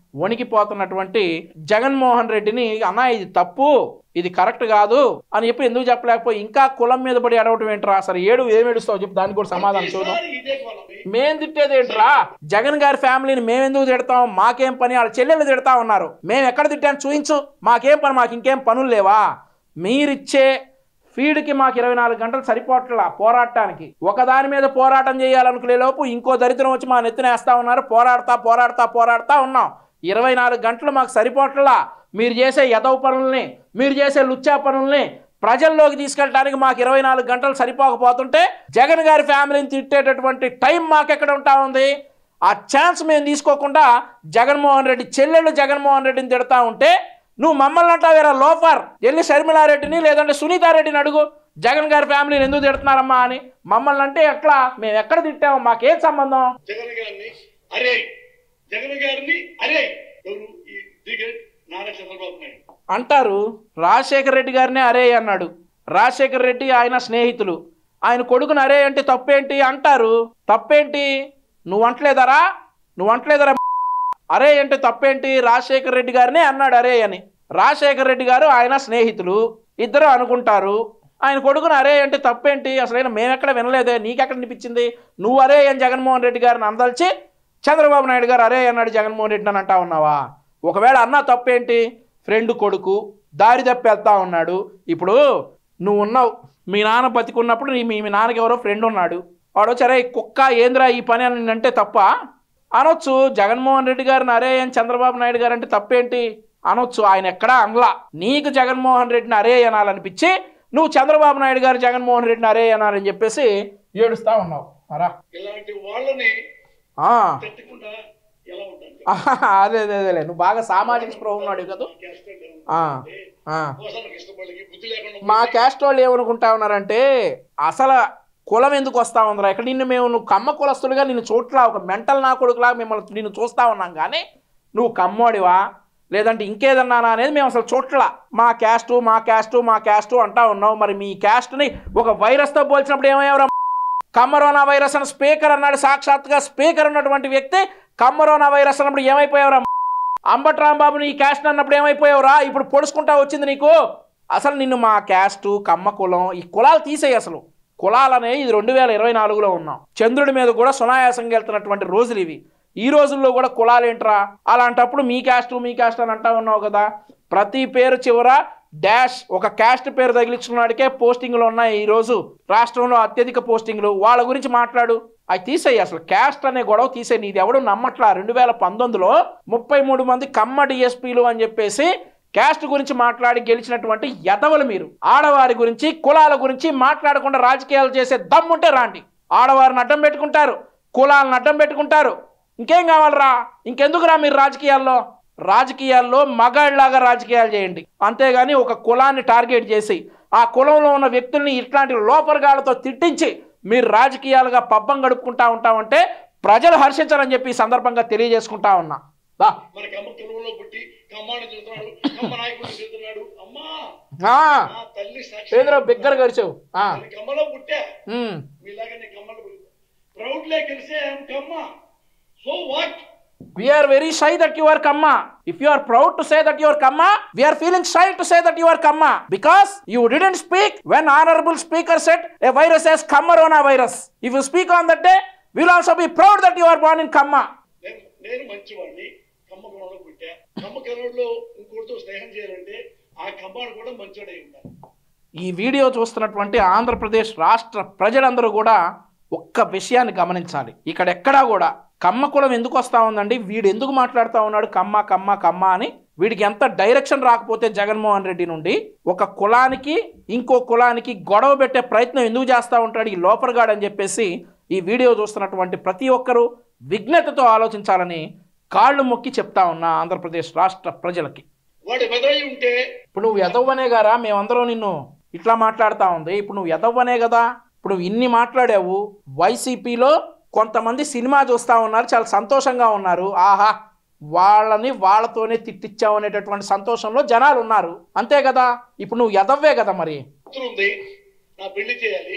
వణికిపోతున్నటువంటి జగన్మోహన్ రెడ్డిని అన్నా ఇది తప్పు ఇది కరెక్ట్ కాదు అని చెప్పి ఎందుకు చెప్పలేకపోయి ఇంకా కులం మీద పడి అడవటం ఏంట్రా అసలు ఏడు ఏం ఏడుస్తావు చెప్పి దానికి కూడా సమాధానం చూద్దాం ప్రతిసారి ఇదే కొలమే. మేం తిట్టేది ఏంట్రా జగన్ గారి ఫ్యామిలీని మేము ఎందుకు తిడతాం మాకేం పని వాళ్ళ చెల్లెళ్ళు తిడతా ఉన్నారు మేము ఎక్కడ తిట్టాను చూయించు మాకేం పని మాకు ఇంకేం పనులు లేవా మీరిచ్చే ఫీడ్కి మాకు ఇరవై నాలుగు గంటలు సరిపోట్లా పోరాటానికి ఒకదాని మీద పోరాటం చేయాలనుకునే లోపు ఇంకో దరిద్రం వచ్చి మా నెత్తినేస్తా ఉన్నారు పోరాడతా పోరాడతా పోరాడతా ఉన్నాం ఇరవై నాలుగు గంటలు మాకు సరిపోట్లా మీరు చేసే యదవ పనుల్ని మీరు చేసే లుచ్చా పనుల్ని ప్రజల్లోకి తీసుకెళ్ళడానికి మాకు ఇరవై నాలుగు గంటలు సరిపోకపోతుంటే జగన్ గారి ఫ్యామిలీని తిట్టేటటువంటి టైం మాకెక్కడ ఉంటా ఉంది ఆ ఛాన్స్ మేము తీసుకోకుండా జగన్మోహన్ రెడ్డి చెల్లెళ్ళు జగన్మోహన్ రెడ్డిని తిడతా ఉంటే నువ్వు మమ్మల్ని అంటావేరా లోఫర్ వెళ్ళి షర్మిలారెడ్డిని లేదంటే సునీతారెడ్డిని అడుగు జగన్ గారి ఫ్యామిలీని ఎందుకు తిడుతున్నారమ్మా అని మమ్మల్ని అంటే ఎట్లా మేము ఎక్కడ తిట్టాము మాకేం సంబంధం జగన్ గారిని అరే జగన్ గారిని అరే ఎవరు ఈ దిగే నారా చంద్రబాబు నాయుడు అంటారు రాజశేఖర రెడ్డి గారినే అరే అన్నాడు రాజశేఖర రెడ్డి ఆయన స్నేహితులు ఆయన కొడుకుని అరే అంటే తప్పేంటి అంటారు తప్పేంటి నువ్వు అంటలేదరా నువ్వు అంటలేదరా అరే అంటే తప్పేంటి రాజశేఖర రెడ్డి గారినే అన్నాడు అరే అని రాజశేఖర రెడ్డి గారు ఆయన స్నేహితులు ఇద్దరు అనుకుంటారు ఆయన కొడుకుని అరే అంటే తప్పేంటి అసలు మేమెక్కడ వినలేదే నీకెక్కడ అనిపించింది నువ్వు అరే అని జగన్మోహన్ రెడ్డి గారిని అందల్చి చంద్రబాబు నాయుడు గారు అరే అన్నాడు జగన్మోహన్ రెడ్డి అని అంటా ఉన్నావా ఒకవేళ అన్నా తప్పేంటి ఫ్రెండ్ కొడుకు దారి తప్పి వెళ్తా ఉన్నాడు ఇప్పుడు నువ్వు ఉన్నావు మీ నాన్న బతికున్నప్పుడు నీ మీ మీ నాన్నకి ఎవరో ఫ్రెండ్ ఉన్నాడు వాడు వచ్చి అరే కుక్క ఏంద్రా ఈ పని అని అంటే తప్ప అనొచ్చు జగన్మోహన్ రెడ్డి గారిని అరే అని చంద్రబాబు నాయుడు గారు అంటే తప్పేంటి అనొచ్చు ఆయన ఎక్కడా అనలా నీకు జగన్మోహన్ రెడ్డిని అరే అనాలనిపించి నువ్వు చంద్రబాబు నాయుడు గారు జగన్మోహన్ రెడ్డిని అరే అనాలని చెప్పేసి ఏడుస్తా ఉన్నావు అరా ఇలాంటి వాళ్ళని ఆ. తట్టకుండా ఎలా ఉంటాను అదే అదే అదేలే నువ్వు బాగా సామాజిక స్పృహ ఉన్నాడు కదా ఆ, ఆ. కోసానికి ఇష్టపడి బుద్ధి లేకుండా మా క్యాస్ట్ వాళ్ళు ఏమనుకుంటా ఉన్నారంటే అసలు కులం ఎందుకు వస్తా ఉందిరా ఇక్కడ నిన్ను మేము నువ్వు కమ్మ కులస్తులుగా నిన్ను చూట్లా ఒక మెంటల్ నా కొడుకులాగా మిమ్మల్ని నిన్ను చూస్తా ఉన్నాం కానీ నువ్వు కమ్మోడివా లేదంటే ఇంకేదన్నానా అనేది మేము అసలు చూట్లా మా క్యాస్టు మా క్యాస్టు మా క్యాస్టు అంటా ఉన్నావు మరి మీ క్యాస్ట్ని ఒక వైరస్తో పోల్చినప్పుడు ఏమయ్యావురా కమ్మరోనా వైరస్ అని స్పీకర్ అన్నాడు సాక్షాత్గా స్పీకర్ ఉన్నటువంటి వ్యక్తి కమ్మరోనా వైరస్ అన్నప్పుడు ఏమైపోయావురా అంబట్ రాంబాబు నీ క్యాస్ట్ అన్నప్పుడు ఏమైపోయావురా ఇప్పుడు పొడుచుకుంటా వచ్చింది నీకు అసలు నిన్ను మా క్యాస్టు కమ్మ కులం ఈ కులాలు తీసేయి అసలు కులాలనే ఇది రెండు వేల ఇరవై నాలుగులో ఉన్నాం చంద్రుడి మీద కూడా సునాయాసంగా వెళ్తున్నటువంటి రోజులు ఇవి ఈ రోజుల్లో కూడా కులాలు ఏంట్రా అలాంటప్పుడు మీ క్యాస్ట్ మీ క్యాస్ట్ అని అంటా ఉన్నావు కదా ప్రతి పేరు చివర డాష్ ఒక క్యాస్ట్ పేరు తగిలించుకున్నాడికే పోస్టింగ్లు ఉన్నాయి ఈ రోజు రాష్ట్రంలో అత్యధిక పోస్టింగ్లు వాళ్ళ గురించి మాట్లాడు అవి తీసేయి అసలు క్యాస్ట్ అనే గొడవ తీసేయి నీది ఎవడు నమ్మట్లా రెండు వేల పంతొమ్మిదిలో ముప్పై మూడు మంది కమ్మ డిఎస్పీలు అని చెప్పేసి క్యాస్ట్ గురించి మాట్లాడి గెలిచినటువంటి యదవలు మీరు ఆడవారి గురించి కులాల గురించి మాట్లాడకుండా రాజకీయాలు చేసే దమ్ముంటే రాండి ఆడవారిని అడ్డం పెట్టుకుంటారు కులాలను అడ్డం పెట్టుకుంటారు ఇంకేం కావాలరా ఇంకెందుకురా మీరు రాజకీయాల్లో రాజకీయాల్లో మగాళ్ళలాగా రాజకీయాలు చేయండి అంతేగాని ఒక కులాన్ని టార్గెట్ చేసి ఆ కులంలో ఉన్న వ్యక్తుల్ని ఇట్లాంటి లోపరగాళ్ళతో తిట్టించి మీరు రాజకీయాలుగా పబ్బం గడుపుకుంటా ఉంటామంటే ప్రజలు హర్షించారని చెప్పి ఈ సందర్భంగా తెలియజేసుకుంటా ఉన్నా దా. మన కమ్మ కులంలో పుట్టి కమ్మాన్ని చూస్తున్నాడు కమ్మ నాయకుడిని చూస్తున్నాడు అమ్మా ఆ, నా తల్లి సాక్షి ఏదిరా బిగ్గర గడిచావు ఆ, నేను కమ్మలో పుట్టా ఉమ్. మీలాగా నేను కమ్మలో పుట్టా ప్రౌడ్లే కలిసే I'm Kamma so what We are very shy that you are Kamma. If you are proud to say that you are Kamma, we are feeling shy to say that you are Kamma because you didn't speak when honorable speaker said a virus as Kammarona virus. If you speak on that day, we'll also be proud that you are born in Kamma. నేను నేను మంచివాడిని కమ్మ కులంలో పుట్టా కమ్మ కులంలో ఇంకోటితో స్నేహం చేయాలంటే ఆ కమ్మను కూడా మంచోడై ఉండాలి ఈ వీడియో చూస్తున్నటువంటి ఆంధ్రప్రదేశ్ రాష్ట్ర ప్రజలందరూ కూడా ఒక్క విషయాన్ని గమనించాలి ఇక్కడ ఎక్కడా కూడా కమ్మ కులం ఎందుకు వస్తా ఉందండి వీడు ఎందుకు మాట్లాడుతూ ఉన్నాడు కమ్మ కమ్మ కమ్మ అని వీడికి ఎంత డైరెక్షన్ రాకపోతే జగన్మోహన్ రెడ్డి నుండి ఒక కులానికి ఇంకో కులానికి గొడవ పెట్టే ప్రయత్నం ఎందుకు చేస్తూ ఉంటాడు ఈ లోపరగాడు అని చెప్పేసి ఈ వీడియో చూస్తున్నటువంటి ప్రతి ఒక్కరూ విఘ్నతతో ఆలోచించాలని కాళ్ళు మొక్కి చెప్తా ఉన్నా ఆంధ్రప్రదేశ్ రాష్ట్ర ప్రజలకి వాడు బెదరై ఉంటే ఇప్పుడు నువ్వు ఎదవ్వనే గారా మేమందరం నిన్ను ఇట్లా మాట్లాడుతా ఉంది ఇప్పుడు నువ్వు ఎదవ్వనే కదా ఇప్పుడు నువ్వు ఇన్ని మాట్లాడావు వైసీపీలో కొంతమంది సినిమా చూస్తా ఉన్నారు చాలా సంతోషంగా ఉన్నారు ఆహా వాళ్ళని వాళ్ళతోనే తిట్టించావు అనేటటువంటి సంతోషంలో జనాలు ఉన్నారు అంతే కదా ఇప్పుడు నువ్వు ఎదవ్వే కదా మరి కూతురు ఉంది నా పెళ్లి చేయాలి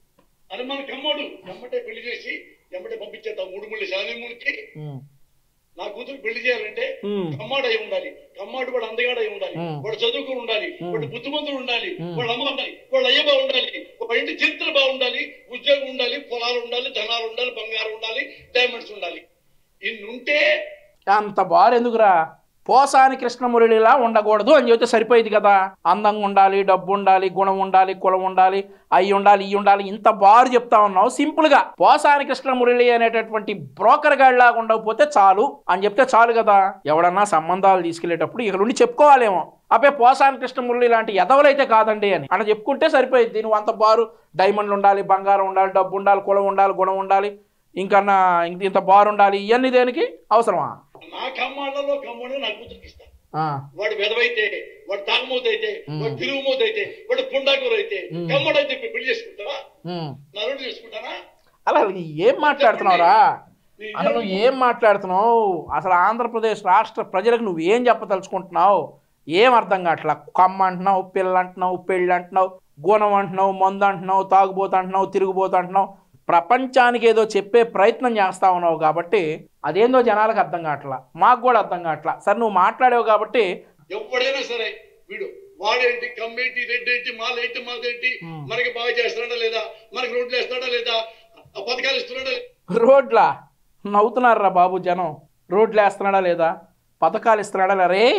అని మన కమ్మడు ఎమ్మటే పెళ్లి చేసి ఎమ్మటే పంపించేద్దాం మూడు ముళ్ళు శాలిమూడికి నా కూతురు పెళ్లి చేయాలంటే ఉమ్, కమ్మాడు అయి ఉండాలి కమ్మాడు వాడు అందగాడు అయి ఉండాలి మ్మ్. వాడు చదువుకుని ఉండాలి వాడు బుద్ధిమంతుడు ఉండాలి మ్మ్. వాళ్ళ అమ్మ ఉండాలి వాళ్ళ అయ్య బాగుండాలి ఒక ఇంటి చరిత్ర బాగుండాలి ఉద్యోగం ఉండాలి పొలాలు ఉండాలి ధనాలు ఉండాలి బంగారం ఉండాలి డైమండ్స్ ఉండాలి ఇన్ని ఉంటే అంత బారు ఎందుకురా పోసాని కృష్ణమురళిలా ఉండకూడదు అని చెబితే సరిపోయేది కదా అందంగా ఉండాలి డబ్బు ఉండాలి గుణం ఉండాలి కులం ఉండాలి అయి ఉండాలి ఇవి ఉండాలి ఇంత బారు చెప్తా ఉన్నావు సింపుల్ గా పోసాని కృష్ణమురళి అనేటటువంటి బ్రోకర్ గాడిలాగా ఉండకపోతే చాలు అని చెప్తే చాలు కదా ఎవడన్నా సంబంధాలు తీసుకెళ్లేటప్పుడు ఇక్కడ నుండి చెప్పుకోవాలేమో అబ్బే పోసాని కృష్ణమురళి లాంటి ఎదవలైతే కాదండి అని అట్లా చెప్పుకుంటే సరిపోయింది నువ్వు అంత బారు డైమండ్లు ఉండాలి బంగారం ఉండాలి డబ్బు ఉండాలి కులం ఉండాలి గుణం ఉండాలి ఇంకన్నా ఇంత ఇంత బారు ఉండాలి ఇవన్నీ దేనికి అవసరమా నా కమ్మాళ్ళలో కమ్మాడు నా కూతురికి ఇస్తా ఆ, వాడు వెదవైతే వాడు తాగుమూత అయితే వాడు తిరుగుమూత అయితే వాడు పుండాకూర అయితే మ్మ్. కమ్మడైతే పెళ్లి చేసుకుంటావా ఉమ్. నా రోడ్డు చేసుకుంటానా అలా నీ ఏం మాట్లాడుతున్నావురా నీ అసలు నువ్వు ఏం మాట్లాడుతున్నావు అసలు ఆంధ్రప్రదేశ్ రాష్ట్ర ప్రజలకు నువ్వు ఏం చెప్పదలుచుకుంటున్నావు ఏం అర్థం కావట్లా కమ్మ అంటున్నావు పిల్ల అంటున్నావు పెళ్ళి అంటున్నావు గుణం అంటున్నావు మందు అంటున్నావు తాగుబోతు అంటున్నావు తిరుగుబోతు అంటున్నావు ప్రపంచానికి ఏదో చెప్పే ప్రయత్నం చేస్తా ఉన్నావు కాబట్టి అదేందో జనాలకు అర్థం కావట్లా మాకు కూడా అర్థం కావట్లా సరే నువ్వు మాట్లాడావు కాబట్టి ఎవడైనా సరే వీడు వాడేంటి కమ్మేంటి రెడ్డేంటి మాలేంటి మాదేంటి మ్మ్. మనకి బాగా చేస్తున్నాడా లేదా మనకి రోడ్లు వేస్తున్నాడా లేదా ఆ పథకాలు ఇస్తున్నాడా లేదా? రోడ్లా నవ్వుతున్నారా బాబు జనం రోడ్లు వేస్తున్నాడా లేదా పథకాలు ఇస్తున్నాడా లేదా? రే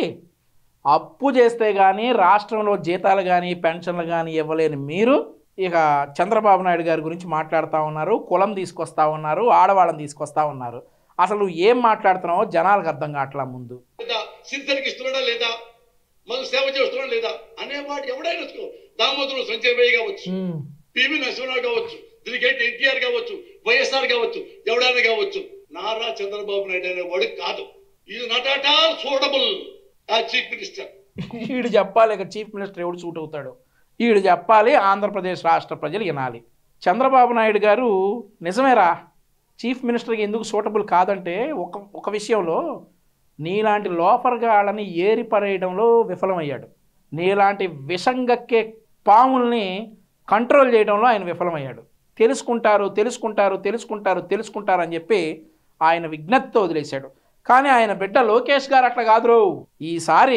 అప్పు చేస్తే కానీ రాష్ట్రంలో జీతాలు కానీ పెన్షన్లు కానీ ఇవ్వలేని మీరు ఇక చంద్రబాబు నాయుడు గారి గురించి మాట్లాడుతూ ఉన్నారు కులం తీసుకొస్తా ఉన్నారు ఆడవాళ్ళని తీసుకొస్తా ఉన్నారు అసలు నువ్వు ఏం మాట్లాడుతున్నావో జనాలకు అర్థం కావట్లా ముందు లేదా సిరిసరికి ఇస్తున్నాడా లేదా మనం సేవ చేస్తున్నాడా లేదా అనేవాడు ఎవడైనా వస్తుకో దామోదరం సంజయ్ భయ్య కావచ్చు పివి నరసింహరావు కావచ్చు దీనికి ఎన్టీఆర్ కావచ్చు వైఎస్ఆర్ కావచ్చు ఎవడైనా కావచ్చు నారా చంద్రబాబు నాయుడు అనే వాడు కాదు ఇది నాట్ అట్ ఆల్ సూటబుల్ ఆ చీఫ్ మినిస్టర్ ఈడు చెప్పాలి ఇక చీఫ్ మినిస్టర్ ఎవడు సూట్ అవుతాడు ఈడు చెప్పాలి ఆంధ్రప్రదేశ్ రాష్ట్ర ప్రజలు వినాలి చంద్రబాబు నాయుడు గారు నిజమేరా చీఫ్ మినిస్టర్కి ఎందుకు సూటబుల్ కాదంటే ఒక ఒక విషయంలో నీలాంటి లోపరగాళ్ళని ఏరి పరేయడంలో విఫలమయ్యాడు నీలాంటి విషంగక్కే పాముల్ని కంట్రోల్ చేయడంలో ఆయన విఫలమయ్యాడు తెలుసుకుంటారు తెలుసుకుంటారు తెలుసుకుంటారు తెలుసుకుంటారు అని చెప్పి ఆయన విజ్ఞప్తితో వదిలేశాడు కానీ ఆయన బిడ్డ లోకేష్ గారు అట్లా కాదురో ఈసారి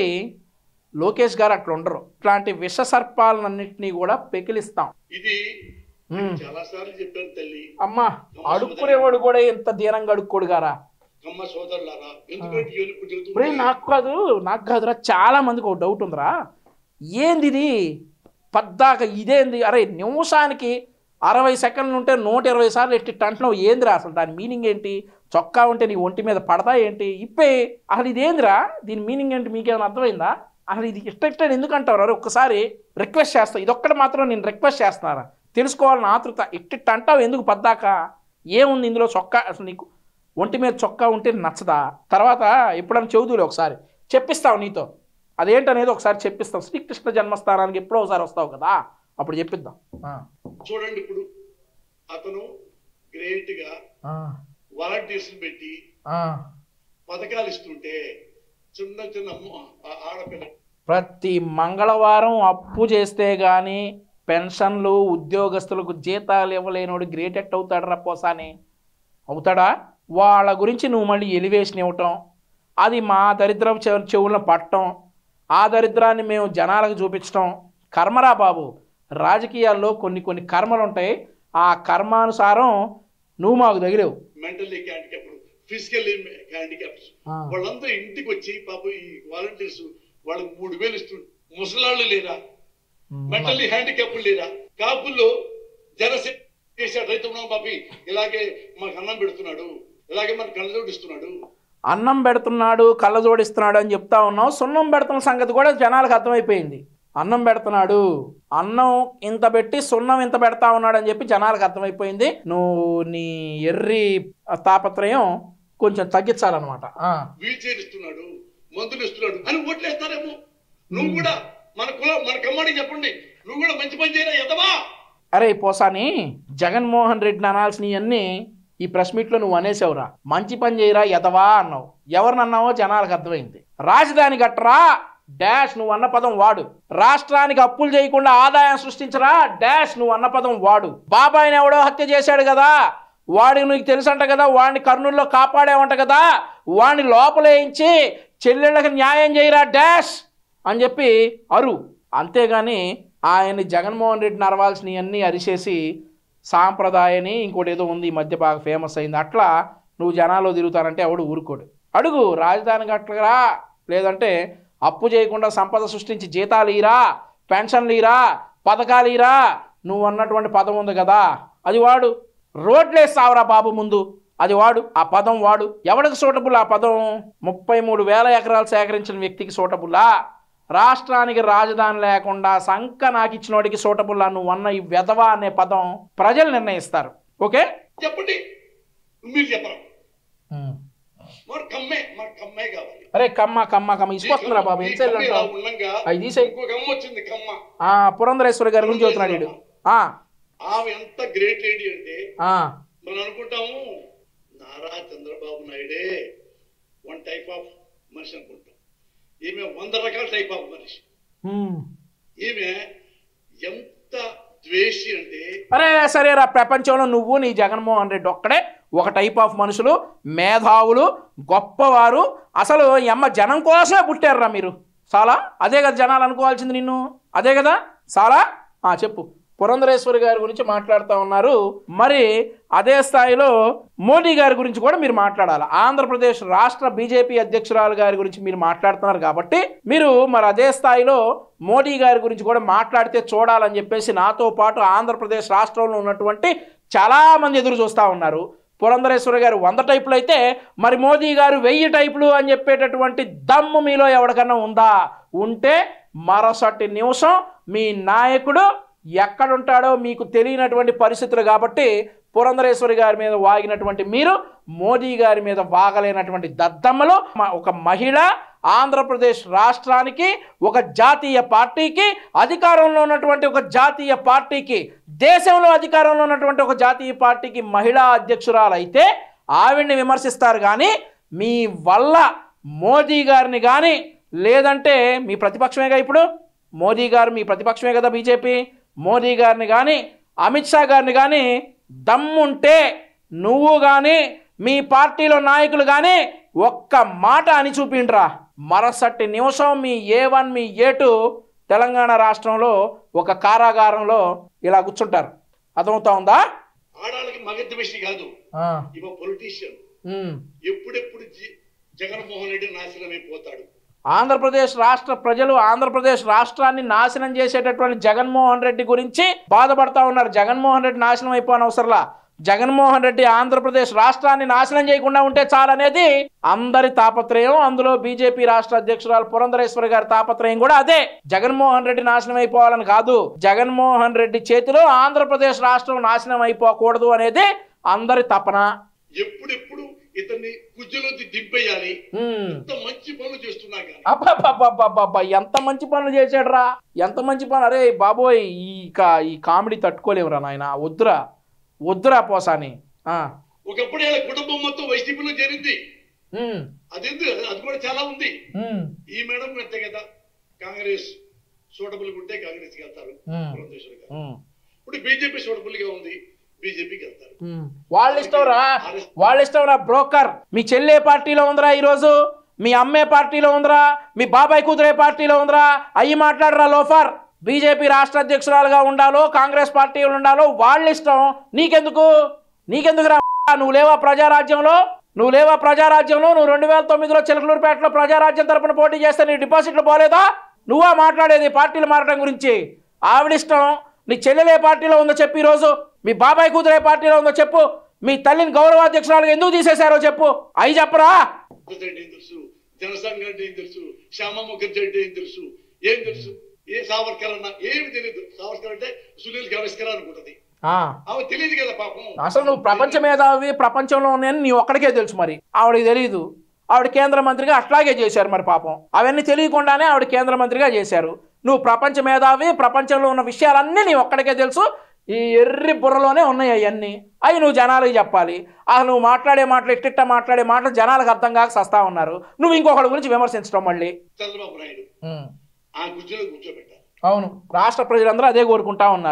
లోకేష్ గారు అట్లా ఉండరు ఇట్లాంటి విష సర్పాలన్నింటినీ కూడా పెకిలిస్తాం ఇది ఉమ్. చాలా సార్లు చెప్పాను తల్లి అమ్మా అడుక్కునేవాడు కూడా ఎంత దీనంగా అడుక్కోడు గారా కమ్మ సోదరులారా ఎందుకంటే ఇవన్నీ ఇప్పుడు ఇప్పుడు చెబుతుంది నాకు కాదు నాకు కాదురా చాలా మందికి ఒక డౌట్ ఉందిరా ఏంది ఇది పద్దాక ఇదేంది అరే నిమిషానికి అరవై సెకండ్లు ఉంటే నూట ఇరవై సార్లు ఎట్టి అంటున్నావు ఏందిరా అసలు దాని మీనింగ్ ఏంటి చొక్కా ఉంటే నీ ఒంటి మీద పడతా ఏంటి ఇప్పే అసలు ఇదేందిరా దీని మీనింగ్ ఏంటి మీకేమైనా అర్థమైందా అసలు ఇది ఇష్టం ఎందుకు అంటారు అరే ఒక్కసారి రిక్వెస్ట్ చేస్తా ఇదొక్కటి మాత్రం నేను రిక్వెస్ట్ చేస్తున్నారా తెలుసుకోవాలని ఆతృత ఇట్టిట్ అంటావు ఎందుకు పద్దాక ఏముంది ఇందులో చొక్కా అసలు నీకు ఒంటి మీద చొక్కా ఉంటే నచ్చదా తర్వాత ఎప్పుడైనా చెబుతులే ఒకసారి చెప్పిస్తావు నీతో అదేంటనేది ఒకసారి చెప్పిస్తాం శ్రీకృష్ణ జన్మస్థానానికి ఎప్పుడో ఒకసారి వస్తావు కదా అప్పుడు చెప్పిద్దాం ఆ, చూడండి ఇప్పుడు అతను గ్రేట్ గా ఆ, వాలంటీర్స్ పెట్టి ఆ. పథకాలు ఇస్తుంటే చిన్న చిన్న అమ్మ- ఆ- ఆడపిల్ల ప్రతి మంగళవారం అప్పు చేస్తే కానీ పెన్షన్లు ఉద్యోగస్తులకు జీతాలు ఇవ్వలేనోడు గ్రేట్ ఎట్ అవుతాడు రా పోసాని అవుతాడా వాళ్ళ గురించి నువ్వు మళ్ళీ ఎలివేషన్ ఇవ్వటం అది మా దరిద్రం చెవు చెవులను పట్టడం ఆ దరిద్రాన్ని మేము జనాలకు చూపించడం కర్మరా బాబు రాజకీయాల్లో కొన్ని కొన్ని కర్మలు ఉంటాయి ఆ కర్మానుసారం నువ్వు మాకు తగిలేవు మెంటల్లీ హ్యాండిక్యాప్ ఫిజికల్లీ హ్యాండిక్యాప్స్ వాళ్ళంతా ఇంటికి వచ్చి పాప ఈ వాలంటీర్స్ వాళ్ళకి మూడు వేలు ఇస్తుండ్రు ముసలాళ్ళు లేరా మెంటల్లీ హ్యాండిక్యాప్ లేరా కాపుల్లో జనసేన చేశాడు రైతు రుణం పాపి ఇలాగే మనకు అన్నం పెడుతున్నాడు ఇలాగే మనకు కళ్ళజోడు ఇస్తున్నాడు అన్నం పెడుతున్నాడు కళ్ళ జోడిస్తున్నాడు అని చెప్తా ఉన్నావు సున్నం పెడుతున్న సంగతి కూడా జనాలకు అర్థమైపోయింది అన్నం పెడుతున్నాడు అన్నం ఇంత పెట్టి సున్నం ఇంత పెడతా ఉన్నాడు అని చెప్పి జనాలకు అర్థమైపోయింది నువ్వు నీ ఎర్రి తాపత్రయం కొంచెం తగ్గించాలన్నమాట ఆ. వీల్ చైర్ ఇస్తున్నాడు మందులు ఇస్తున్నాడు అని ఓట్లేస్తారేమో నువ్వు కూడా మన కులం మన కమ్మాడికి చెప్పండి నువ్వు కూడా మంచి పని చేయరా ఎదవా అరే పోసాని జగన్మోహన్ రెడ్డిని అనాల్సినవన్నీ ఈ ప్రెస్ మీట్లో నువ్వు అనేసావురా మంచి పని చేయరా ఎదవా అన్నావు ఎవరినన్నావో జనాలకు అర్థమైంది రాజధాని కట్టరా డాష్ నువ్వు అన్న పదం వాడు రాష్ట్రానికి అప్పులు చేయకుండా ఆదాయం సృష్టించరా డాష్ నువ్వు అన్న పదం వాడు బాబాయిని ఎవడో హత్య చేశాడు కదా వాడికి నీకు తెలుసంట కదా వాడిని కర్నూలులో కాపాడేవంట కదా వాడిని లోపలేయించి చెల్లెళ్ళకి న్యాయం చేయరా డాష్ అని చెప్పి అరు అంతేగాని ఆయన్ని జగన్మోహన్ రెడ్డిని అరవాల్సినవన్నీ అరిచేసి సాంప్రదాయని ఇంకోటి ఏదో ఉంది ఈ మధ్య బాగా ఫేమస్ అయింది అట్లా నువ్వు జనాల్లో తిరుగుతానంటే ఎవడు ఊరుకోడు అడుగు రాజధాని కట్టరా లేదంటే అప్పు చేయకుండా సంపద సృష్టించి జీతాలు ఈరా పెన్షన్లు ఈరా పథకాలు ఈరా నువ్వు అన్నటువంటి పదం ఉంది కదా అది వాడు రోడ్లేస్తావురా బాబు ముందు అది వాడు ఆ పదం వాడు ఎవడికి సూటబుల్ ఆ పదం ముప్పై మూడు వేల ఎకరాలు సేకరించిన వ్యక్తికి సూటబుల్లా రాష్ట్రానికి రాజధాని లేకుండా సంక నాకు ఇచ్చినోడికి సూటబుల్లా నువ్వు అన్న ఈ వెధవ అనే పదం ప్రజలు నిర్ణయిస్తారు ఓకే చెప్పండి మీరు చెప్పరు మరి కమ్మే మరి కమ్మే కావాలి అరే కమ్మ కమ్మ కమ్మ ఇసుకొస్తుందిరా బాబు ఈ ఎంత కమ్మ ఇలా ఉండంగా అవి తీసేయ్. ఇంకో కమ్మ వచ్చింది కమ్మ ఆ పురంధరేశ్వరి గారి గురించి చెబుతున్నాడు వీడు ఆ, ఆమె ఎంత గ్రేట్ లేడీ అంటే ఆ, మనం అనుకుంటాము నారా చంద్రబాబు నాయుడే వన్ టైప్ ఆఫ్ మనిషి అనుకుంటాం ఈమె వంద రకాల టైప్ ఆఫ్ మనిషి ఉమ్. ఈమె ఎంత ద్వేషి అంటే అరే సరేరా ప్రపంచంలో నువ్వు నీ జగన్మోహన్ రెడ్డి ఒక్కడే ఒక టైప్ ఆఫ్ మనుషులు మేధావులు గొప్పవారు అసలు ఈ అమ్మ జనం కోసమే పుట్టారురా మీరు చాలా అదే కదా జనాలు అనుకోవాల్సింది నిన్ను అదే కదా చాలా ఆ చెప్పు పురంధరేశ్వరి గారి గురించి మాట్లాడుతూ ఉన్నారు మరి అదే స్థాయిలో మోడీ గారి గురించి కూడా మీరు మాట్లాడాలి ఆంధ్రప్రదేశ్ రాష్ట్ర బీజేపీ అధ్యక్షురాలు గారి గురించి మీరు మాట్లాడుతున్నారు కాబట్టి మీరు మరి అదే స్థాయిలో మోడీ గారి గురించి కూడా మాట్లాడితే చూడాలని చెప్పేసి నాతో పాటు ఆంధ్రప్రదేశ్ రాష్ట్రంలో ఉన్నటువంటి చాలామంది ఎదురు చూస్తూ ఉన్నారు పురంధరేశ్వరి గారు వంద టైపులు అయితే మరి మోదీ గారు వెయ్యి టైపులు అని చెప్పేటటువంటి దమ్ము మీలో ఎవరికన్నా ఉందా ఉంటే మరోసటి నిమిషం మీ నాయకుడు ఎక్కడుంటాడో మీకు తెలియనటువంటి పరిస్థితులు కాబట్టి పురంధరేశ్వరి గారి మీద వాగినటువంటి మీరు మోదీ గారి మీద వాగలేనటువంటి దద్దమ్మలు మ- ఒక మహిళ ఆంధ్రప్రదేశ్ రాష్ట్రానికి ఒక జాతీయ పార్టీకి అధికారంలో ఉన్నటువంటి ఒక జాతీయ పార్టీకి దేశంలో అధికారంలో ఉన్నటువంటి ఒక జాతీయ పార్టీకి మహిళా అధ్యక్షురాలైతే ఆవిడ్ని విమర్శిస్తారు కానీ మీ వల్ల మోదీ గారిని కానీ లేదంటే మీ ప్రతిపక్షమేగా ఇప్పుడు మోదీ గారు మీ ప్రతిపక్షమే కదా బీజేపీ మోదీ గారిని కానీ అమిత్ షా గారిని కానీ దమ్ముంటే నువ్వు కానీ మీ పార్టీలో నాయకులు కానీ ఒక్క మాట అని చూపిండ్రా మరసటి నిమిషం మీ ఏ వన్ మీ ఏ టూ తెలంగాణ రాష్ట్రంలో ఒక కారాగారంలో ఇలా కూర్చుంటారు అర్థమవుతా ఉందా ఆడాళ్ళకి మగ ద్వేషి కాదు ఇవ పొలిటీషియన్ ఉమ్. ఎప్పుడెప్పుడు జి- జగన్మోహన్ రెడ్డి నాశనం అయిపోతాడు ఆంధ్రప్రదేశ్ రాష్ట్ర ప్రజలు ఆంధ్రప్రదేశ్ రాష్ట్రాన్ని నాశనం చేసేటటువంటి జగన్మోహన్ రెడ్డి గురించి బాధపడతా ఉన్నారు జగన్మోహన్ రెడ్డి నాశనం అయిపోయిన అవసరంలా జగన్మోహన్ రెడ్డి ఆంధ్రప్రదేశ్ రాష్ట్రాన్ని నాశనం చేయకుండా ఉంటే చాలనేది అందరి తాపత్రయం అందులో బీజేపీ రాష్ట్ర అధ్యక్షురాలు పురంధరేశ్వరి గారి తాపత్రయం కూడా అదే జగన్మోహన్ రెడ్డి నాశనం అయిపోవాలని కాదు జగన్మోహన్ రెడ్డి చేతిలో ఆంధ్రప్రదేశ్ రాష్ట్రం నాశనం అయిపోకూడదు అనేది అందరి తపన ఎప్పుడెప్పుడు ఇతన్ని కుజ్జలోంచి దింపేయాలి ఉమ్. ఎంత మంచి పనులు చేస్తున్నా కానీ అబ్బబ్బబ్బబ్బబ్బబ్బ ఎంత మంచి పనులు చేశాడురా ఎంత మంచి పని అరే బాబోయ్ ఈ కా- ఈ కామెడీ తట్టుకోలేవురా నాయన వద్దురా వద్దురా పోసాని ఆ. ఒకప్పుడు ఇలా కుటుంబం మొత్తం వైసీపీలో చేరింది ఉమ్, అది ఎందుకు? అది కూడా చాలా ఉంది ఉమ్, ఈ మేడం అంతే కదా కాంగ్రెస్ సూటబుల్ ఉంటే కాంగ్రెస్ కి వెళ్తారు ఉమ్, పురంధేశ్వరి గారు ఉమ్, ఇప్పుడు బీజేపీ సూటబుల్ గా ఉంది బీజేపీకి వెళ్తారు ఉమ్. వాళ్ళ ఇష్టంరా వాళ్ళ ఇష్టంరా బ్రోకర్ మీ చెల్లె పార్టీలో ఉందిరా ఈరోజు మీ అమ్మే పార్టీలో ఉందిరా మీ బాబాయ్ కూతురే పార్టీలో ఉందిరా అయ్యి మాట్లాడరా లోఫర్ బీజేపీ రాష్ట్ర అధ్యక్షురాలుగా ఉండాలో కాంగ్రెస్ పార్టీలో ఉండాలో వాళ్ళ ఇష్టం నీకెందుకు నీకెందుకు రా నువ్వు లేవా ప్రజారాజ్యంలో నువ్వు లేవా ప్రజారాజ్యంలో నువ్వు రెండు వేల తొమ్మిదిలో చిలకలూరుపేటలో ప్రజారాజ్యం తరపున పోటీ చేస్తే నీ డిపాజిట్లు పోలేదా నువ్వా మాట్లాడేది పార్టీలు మారడం గురించి ఆవిడిష్టం నీ చెల్లెలే పార్టీలో ఉందో చెప్పు ఈరోజు మీ బాబాయ్ కూతురే పార్టీలో ఉందో చెప్పు మీ తల్లిని గౌరవాధ్యక్షురాలుగా ఎందుకు తీసేశారో చెప్పు అయి చెప్పరా రెడ్డి ఏం తెలుసు జనసంఘ అంటే ఏం తెలుసు శ్యామ ముఖర్జీ అంటే ఏం తెలుసు ఏం తెలుసు ఏ సావర్కర్ అన్న ఏమి తెలియదు సావర్కర్ అంటే సునీల్ గవాస్కర్ అనుకుంటది ఆ, ఆమె తెలియదు కదా పాపం అసలు నువ్వు ప్రపంచ మేధావి ప్రపంచంలో ఉన్నాయని నీ ఒక్కడికే తెలుసు మరి ఆవిడకి తెలియదు ఆవిడ కేంద్ర మంత్రిగా అట్లాగే చేశారు మరి పాపం అవన్నీ తెలియకుండానే ఆవిడ కేంద్ర మంత్రిగా చేశారు నువ్వు ప్రపంచ మేధావి ప్రపంచంలో ఉన్న విషయాలన్నీ నీ ఒక్కడికే తెలుసు ఈ ఎర్రి బుర్రలోనే ఉన్నాయి అవన్నీ అవి నువ్వు జనాలకి చెప్పాలి అసలు నువ్వు మాట్లాడే మాటలు ఇట్టిట్ట మాట్లాడే మాటలు జనాలకు అర్థం కాక సస్తా ఉన్నారు నువ్వు ఇంకొకటి గురించి విమర్శించడం మళ్ళీ చంద్రబాబు నాయుడు ఆ కుర్చీలో కూర్చోబెట్టారు అవును రాష్ట్ర ప్రజలందరూ అదే కోరుకుంటా ఉన్నారు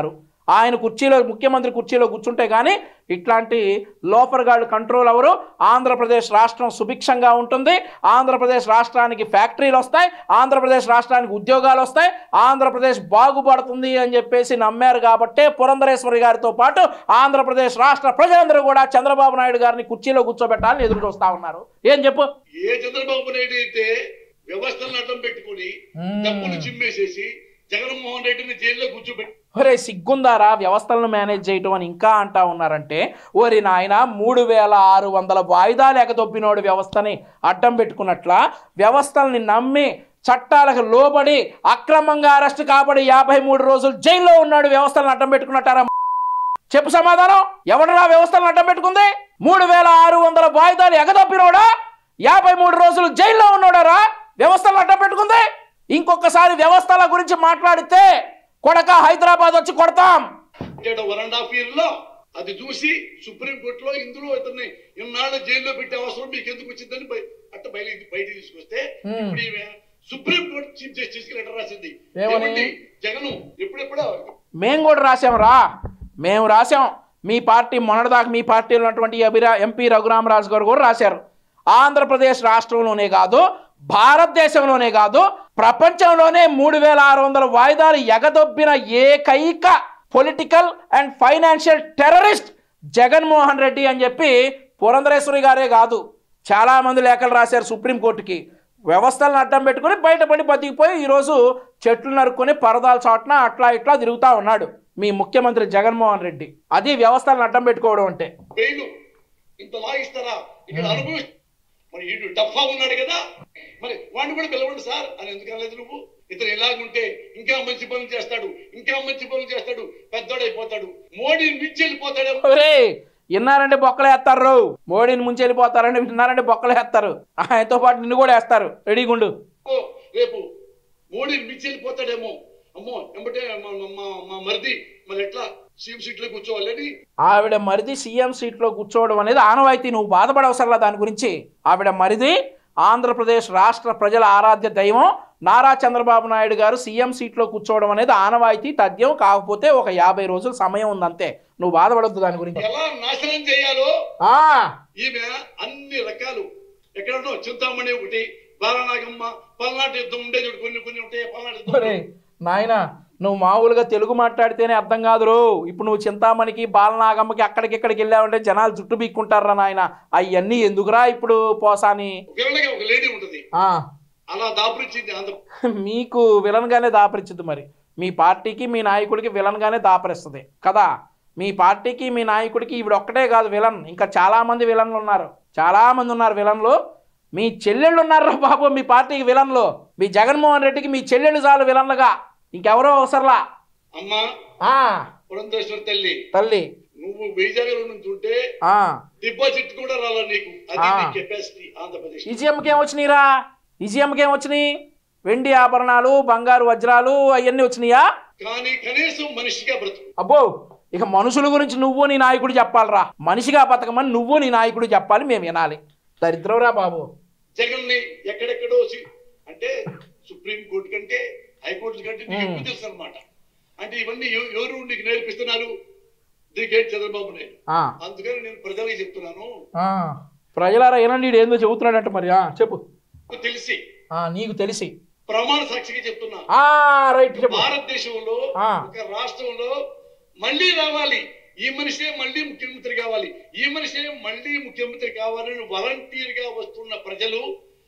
ఆయన కుర్చీలో ముఖ్యమంత్రి కుర్చీలో కూర్చుంటే కానీ ఇట్లాంటి లోఫర్ గాళ్ళు కంట్రోల్ అవరు ఆంధ్రప్రదేశ్ రాష్ట్రం సుభిక్షంగా ఉంటుంది ఆంధ్రప్రదేశ్ రాష్ట్రానికి ఫ్యాక్టరీలు వస్తాయి ఆంధ్రప్రదేశ్ రాష్ట్రానికి ఉద్యోగాలు వస్తాయి ఆంధ్రప్రదేశ్ బాగుపడుతుంది అని చెప్పేసి నమ్మారు కాబట్టే పురంధరేశ్వరి గారితో పాటు ఆంధ్రప్రదేశ్ రాష్ట్ర ప్రజలందరూ కూడా చంద్రబాబు నాయుడు గారిని కుర్చీలో కూర్చోబెట్టాలని ఎదురు చూస్తా ఉన్నారు ఏం చెప్పు ఏ చంద్రబాబు నాయుడు అయితే వ్యవస్థలను అడ్డం పెట్టుకుని మ్మ్. డబ్బులు చిమ్మేసేసి జగన్మోహన్ రెడ్డిని జైల్లో కూర్చోబెట్టి ఒరే సిగ్గుందారా వ్యవస్థలను మేనేజ్ చేయటం అని ఇంకా అంటా ఉన్నారంటే ఓరి నాయన మూడు వేల ఆరు వందల వాయిదాలు ఎగదొబ్బినోడు వ్యవస్థని అడ్డం పెట్టుకున్నట్ల వ్యవస్థల్ని నమ్మి చట్టాలకు లోబడి అక్రమంగా అరెస్ట్ కాబడి యాభై మూడు రోజులు జైల్లో ఉన్నాడు వ్యవస్థలను అడ్డం పెట్టుకున్నట్టారా చెప్పు సమాధానం ఎవడరా వ్యవస్థలను అడ్డం పెట్టుకుంది మూడు వేల ఆరు వందల వాయిదాలు ఎగదొప్పినోడా యాభై మూడు రోజులు జైల్లో ఉన్నాడారా వ్యవస్థలను అడ్డం పెట్టుకుంది ఇంకొకసారి వ్యవస్థల గురించి మాట్లాడితే కొడక హైదరాబాద్ వచ్చి కొడతాం ఇక్కడ వన్ అండ్ హాఫ్ ఇయర్ లో అది చూసి సుప్రీం కోర్టులో ఇందులో ఇతన్ని ఇన్నాళ్ళు జైల్లో పెట్టే అవసరం మీకు ఎందుకు వచ్చిందని బయ- అట్ట బయట బయట తీసుకొస్తే Hmm. ఇప్పుడు ఈమె సుప్రీం కోర్టు చీఫ్ జస్టిస్ కి లెటర్ రాసింది ఏమని? ఏమండి జగన్ ఎప్పుడెప్పుడో మేము కూడా రాసాం రా మేము రాసాం మీ పార్టీ మొన్నటిదాకా మీ పార్టీలో ఉన్నటువంటి అభిరా ఎంపీ రఘురామరాజు గారు కూడా రాశారు ఆంధ్రప్రదేశ్ రాష్ట్రంలోనే కాదు భారతదేశంలోనే కాదు ప్రపంచంలోనే మూడు వేల ఆరు వందల వాయిదాలు ఎగదొబ్బిన ఏకైక political and financial terrorist Jaganmohan Reddy అని చెప్పి పురంధరేశ్వరి గారే కాదు చాలా మంది లేఖలు రాశారు సుప్రీంకోర్టుకి వ్యవస్థలను అడ్డం పెట్టుకుని బయటపడి బతికిపోయి ఈరోజు చెట్లు నరుక్కొని పరదాల చాటున అట్లా ఇట్లా తిరుగుతా ఉన్నాడు మీ ముఖ్యమంత్రి జగన్మోహన్ రెడ్డి అది వ్యవస్థలను అడ్డం పెట్టుకోవడం అంటే బెయిల్ ఇంత లాగిస్తారా ఇక్కడ అనుభవి మరి ఇటు డఫా ఉన్నాడు కదా మరి వాడిని కూడా పిలవండి సార్ అని ఎందుకు అనలేదు నువ్వు ఇతను ఎలాగుంటే ఇంకా మంచి పనులు చేస్తాడు ఇంకా మంచి పనులు చేస్తాడు పెద్దోడైపోతాడు మోడీని మించి వెళ్ళిపోతాడేమో ఒరే విన్నారంటే బొక్కలు వేస్తారు మోడీని ముంచి వెళ్ళిపోతారంటే విన్నారంటే బొక్కలు వేస్తారు ఆయనతో పాటు నిన్ను కూడా వేస్తారు రెడీగుండు ఓ, రేపు మోడీని మించి వెళ్ళిపోతాడేమో అమ్మో ఎంబటే మా మా- మా మరిది మరి ఎట్లా సీఎం సీట్ లో కూర్చోవాలని ఆవిడ మరిది సీఎం సీట్లో కూర్చోవడం అనేది ఆనవాయితీ నువ్వు బాధపడవసరలా దాని గురించి ఆవిడ మరిది ఆంధ్రప్రదేశ్ రాష్ట్ర ప్రజల ఆరాధ్య దైవం నారా చంద్రబాబు నాయుడు గారు సీఎం సీట్లో కూర్చోవడం అనేది ఆనవాయితీ తథ్యం కాకపోతే ఒక యాభై రోజుల సమయం ఉందంతే నువ్వు బాధపడొద్దు దాని గురించి ఎలా నాశనం చేయాలో ఆ, ఈమె అన్ని రకాలు ఎక్కడనో చింతామణి ఒకటి బాలనాగమ్మ పల్నాటి యుద్ధం ఉండేది ఒకటి కొన్ని కొన్ని ఉంటాయి పల్నాటి యుద్ధం ఒరే నాయనా నువ్వు మామూలుగా తెలుగు మాట్లాడితేనే అర్థం కాదు రో ఇప్పుడు నువ్వు చింతామణికి బాలనాగమ్మకి అక్కడికి ఇక్కడికి వెళ్ళావంటే జనాలు జుట్టు బీక్కుంటారా నాయన అవన్నీ ఎందుకురా ఇప్పుడు పోసాని విరళగా ఒక లేడీ ఉంటది ఆ, అలా దాపురించింది ఆంధ్ర మీకు విలన్గానే దాపరిస్తుంది మరి మీ పార్టీకి మీ నాయకుడికి విలన్గానే దాపరిస్తుంది కదా మీ పార్టీకి మీ నాయకుడికి ఈవిడ ఒక్కటే కాదు విలన్ ఇంకా చాలా మంది విలన్లు ఉన్నారు చాలా మంది ఉన్నారు విలన్లు మీ చెల్లెళ్ళు ఉన్నారు బాబు మీ పార్టీకి విలన్లు మీ జగన్మోహన్ రెడ్డికి మీ చెల్లెళ్ళు చాలు విలన్లుగా ఇంకెవరో అవసరంలా అమ్మ ఆ, పురంధేశ్వరి తల్లి తల్లి నువ్వు వైజాగ్లో నుంచి ఉంటే ఆ, డిపాజిట్ కూడా రాలా నీకు అది ఆ. నీ కెపాసిటీ ఆంధ్రప్రదేశ్ ఈజీఎంకి ఏం వచ్చినాయిరా ఈజీఎంకి ఏం వచ్చినాయి వెండి ఆభరణాలు బంగారు వజ్రాలు అవన్నీ వచ్చినాయా కానీ కనీసం మనిషిగా బ్రతుకు అబ్బో ఇక మనుషుల గురించి నువ్వు నీ నాయకుడు చెప్పాలిరా మనిషిగా బతకమని నువ్వు నీ నాయకుడు చెప్పాలి మేము వినాలి దరిద్రవురా బాబు జగన్ ని ఎక్కడెక్కడో సి- అంటే సుప్రీం కోర్టు కంటే హైకోర్టు కంటే నీకు ఎక్కువ తెలుసు అనమాట అంటే ఇవన్నీ ఎవ- ఎవరు నీకు నేర్పిస్తున్నారు దిగేట్ చంద్రబాబు నాయుడు ఆ, అందుకని నేను ప్రజలకి చెప్తున్నాను ఆ. ప్రజలారా ఏనండి ఈడు ఏందో చెబుతున్నాడంట మరి ఆ, చెప్పు నాకు తెలిసి ఆ, నీకు తెలిసి ప్రమాణ సాక్షిగా చెప్తున్నా ఆ రైట్ చెప్పు భారతదేశంలో ఆ. ఒక రాష్ట్రంలో మళ్ళీ రావాలి ఈ మనిషే మళ్ళీ ముఖ్యమంత్రి కావాలి ఈ మనిషే మళ్ళీ ముఖ్యమంత్రి కావాలని వాలంటీర్ గా వస్తున్న ప్రజలు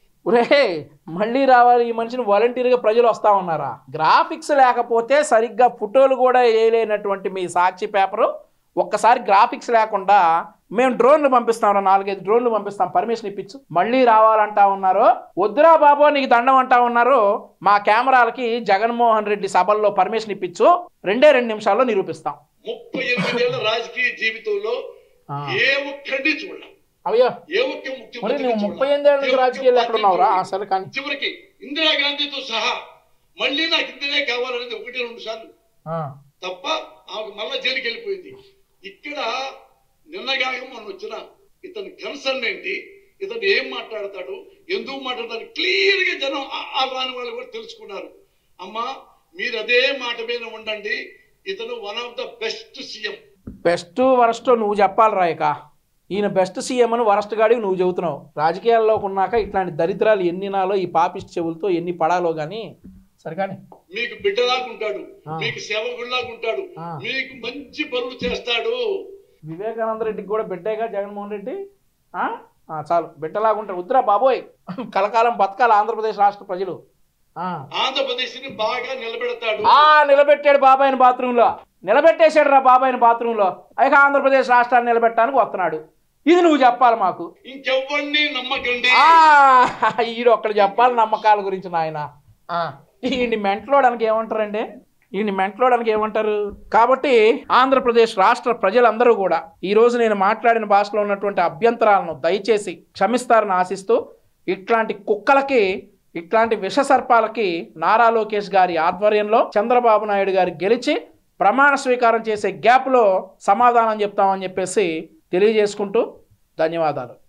ఒరే మళ్ళీ రావాలి ఈ మనిషిని వాలంటీర్గా ప్రజలు వస్తా ఉన్నారా గ్రాఫిక్స్ లేకపోతే సరిగ్గా ఫోటోలు కూడా వేయలేనటువంటి మీ సాక్షి పేపరు ఒక్కసారి గ్రాఫిక్స్ లేకుండా మేము డ్రోన్లు పంపిస్తాం నాలుగైదు డ్రోన్లు పంపిస్తాం పర్మిషన్ ఇప్పించు మళ్ళీ రావాలంటా ఉన్నారు వద్దురా బాబు నీకు దండం అంటా ఉన్నారు మా కెమెరాలకి జగన్మోహన్ రెడ్డి సభల్లో పర్మిషన్ ఇప్పించు రెండే రెండు నిమిషాల్లో నిరూపిస్తాం ముప్పై ఎనిమిదేళ్ల రాజకీయ జీవితంలో ఆ. ఏ ఒక్కడిని చూడలేం అయ్యో ఏ ఒక్క మరి ముఖ్యమంత్రి నువ్వు ముప్పై ఎనిమిదేళ్ళ నుంచి రాజకీయాలు ఎక్కడ ఉన్నావురా ఆ, సరే కానీ చివరికి ఇందిరాగాంధీతో సహా మళ్ళీ నాకు ఇంతనే కావాలనేది ఒకటి రెండు సార్లు ఆ, తప్ప ఆమెకు మళ్ళా జైలుకి వెళ్ళిపోయింది ఇక్కడ నిన్నగాక మొన్న వచ్చిన ఇతని కన్సర్న్ ఏంటి ఇతను ఏం మాట్లాడతాడు ఎందుకు మాట్లాడతాడు క్లియర్ గా జనం ఆ- ఆ రాని వాళ్ళు కూడా తెలుసుకున్నారు అమ్మా మీరు అదే మాట మీద ఉండండి ఇతను one of the best CM best worst నువ్వు చెప్పాలి రాయక ఈయన బెస్ట్ సీఎం అని వరస్ట్ గాడివి నువ్వు చెబుతున్నావు రాజకీయాల్లోకి ఉన్నాక ఇట్లాంటి దరిద్రాలు ఎన్ని నాలో ఈ పాపిస్ట్ చెవులతో ఎన్ని పడాలో కానీ సరికాని మీకు బిడ్డలాగుంటాడు ఆ. మీకు సేవకుడిలాగుంటాడు ఆ. మీకు మంచి పనులు చేస్తాడు వివేకానంద రెడ్డికి కూడా బిడ్డేగా జగన్మోహన్ రెడ్డి ఆ? ఆ, చాలు బిడ్డలాగుంటారు వద్దురా బాబోయ్ కలకాలం బతకాలి ఆంధ్రప్రదేశ్ రాష్ట్ర ప్రజలు ఆ. ఆంధ్రప్రదేశ్ ని బాగా నిలబెడతాడు ఆ నిలబెట్టాడు బాబాయిని బాత్రూంలో నిలబెట్టేశాడు రా బాబాయిని బాత్రూంలో ఇక ఆంధ్రప్రదేశ్ రాష్ట్రాన్ని నిలబెట్టడానికి వస్తున్నాడు ఇది నువ్వు చెప్పాలి మాకు ఇంకెవ్వరిని నమ్మకండి ఆ ఈడు ఒక్కడు చెప్పాలి నమ్మకాల గురించి నాయన ఈయన్ని మెంట్లోడానికి ఏమంటారండి ఈయన్ని మెంట్లోడానికి ఏమంటారు కాబట్టి ఆంధ్రప్రదేశ్ రాష్ట్ర ప్రజలందరూ కూడా ఈ రోజు నేను మాట్లాడిన భాషలో ఉన్నటువంటి అభ్యంతరాలను దయచేసి క్షమిస్తారని ఆశిస్తూ ఇట్లాంటి కుక్కలకి ఇట్లాంటి విష సర్పాలకి నారా లోకేష్ గారి ఆధ్వర్యంలో చంద్రబాబు నాయుడు గారు గెలిచి ప్రమాణ స్వీకారం చేసే గ్యాప్లో సమాధానం చెప్తామని చెప్పేసి తెలియజేసుకుంటూ ధన్యవాదాలు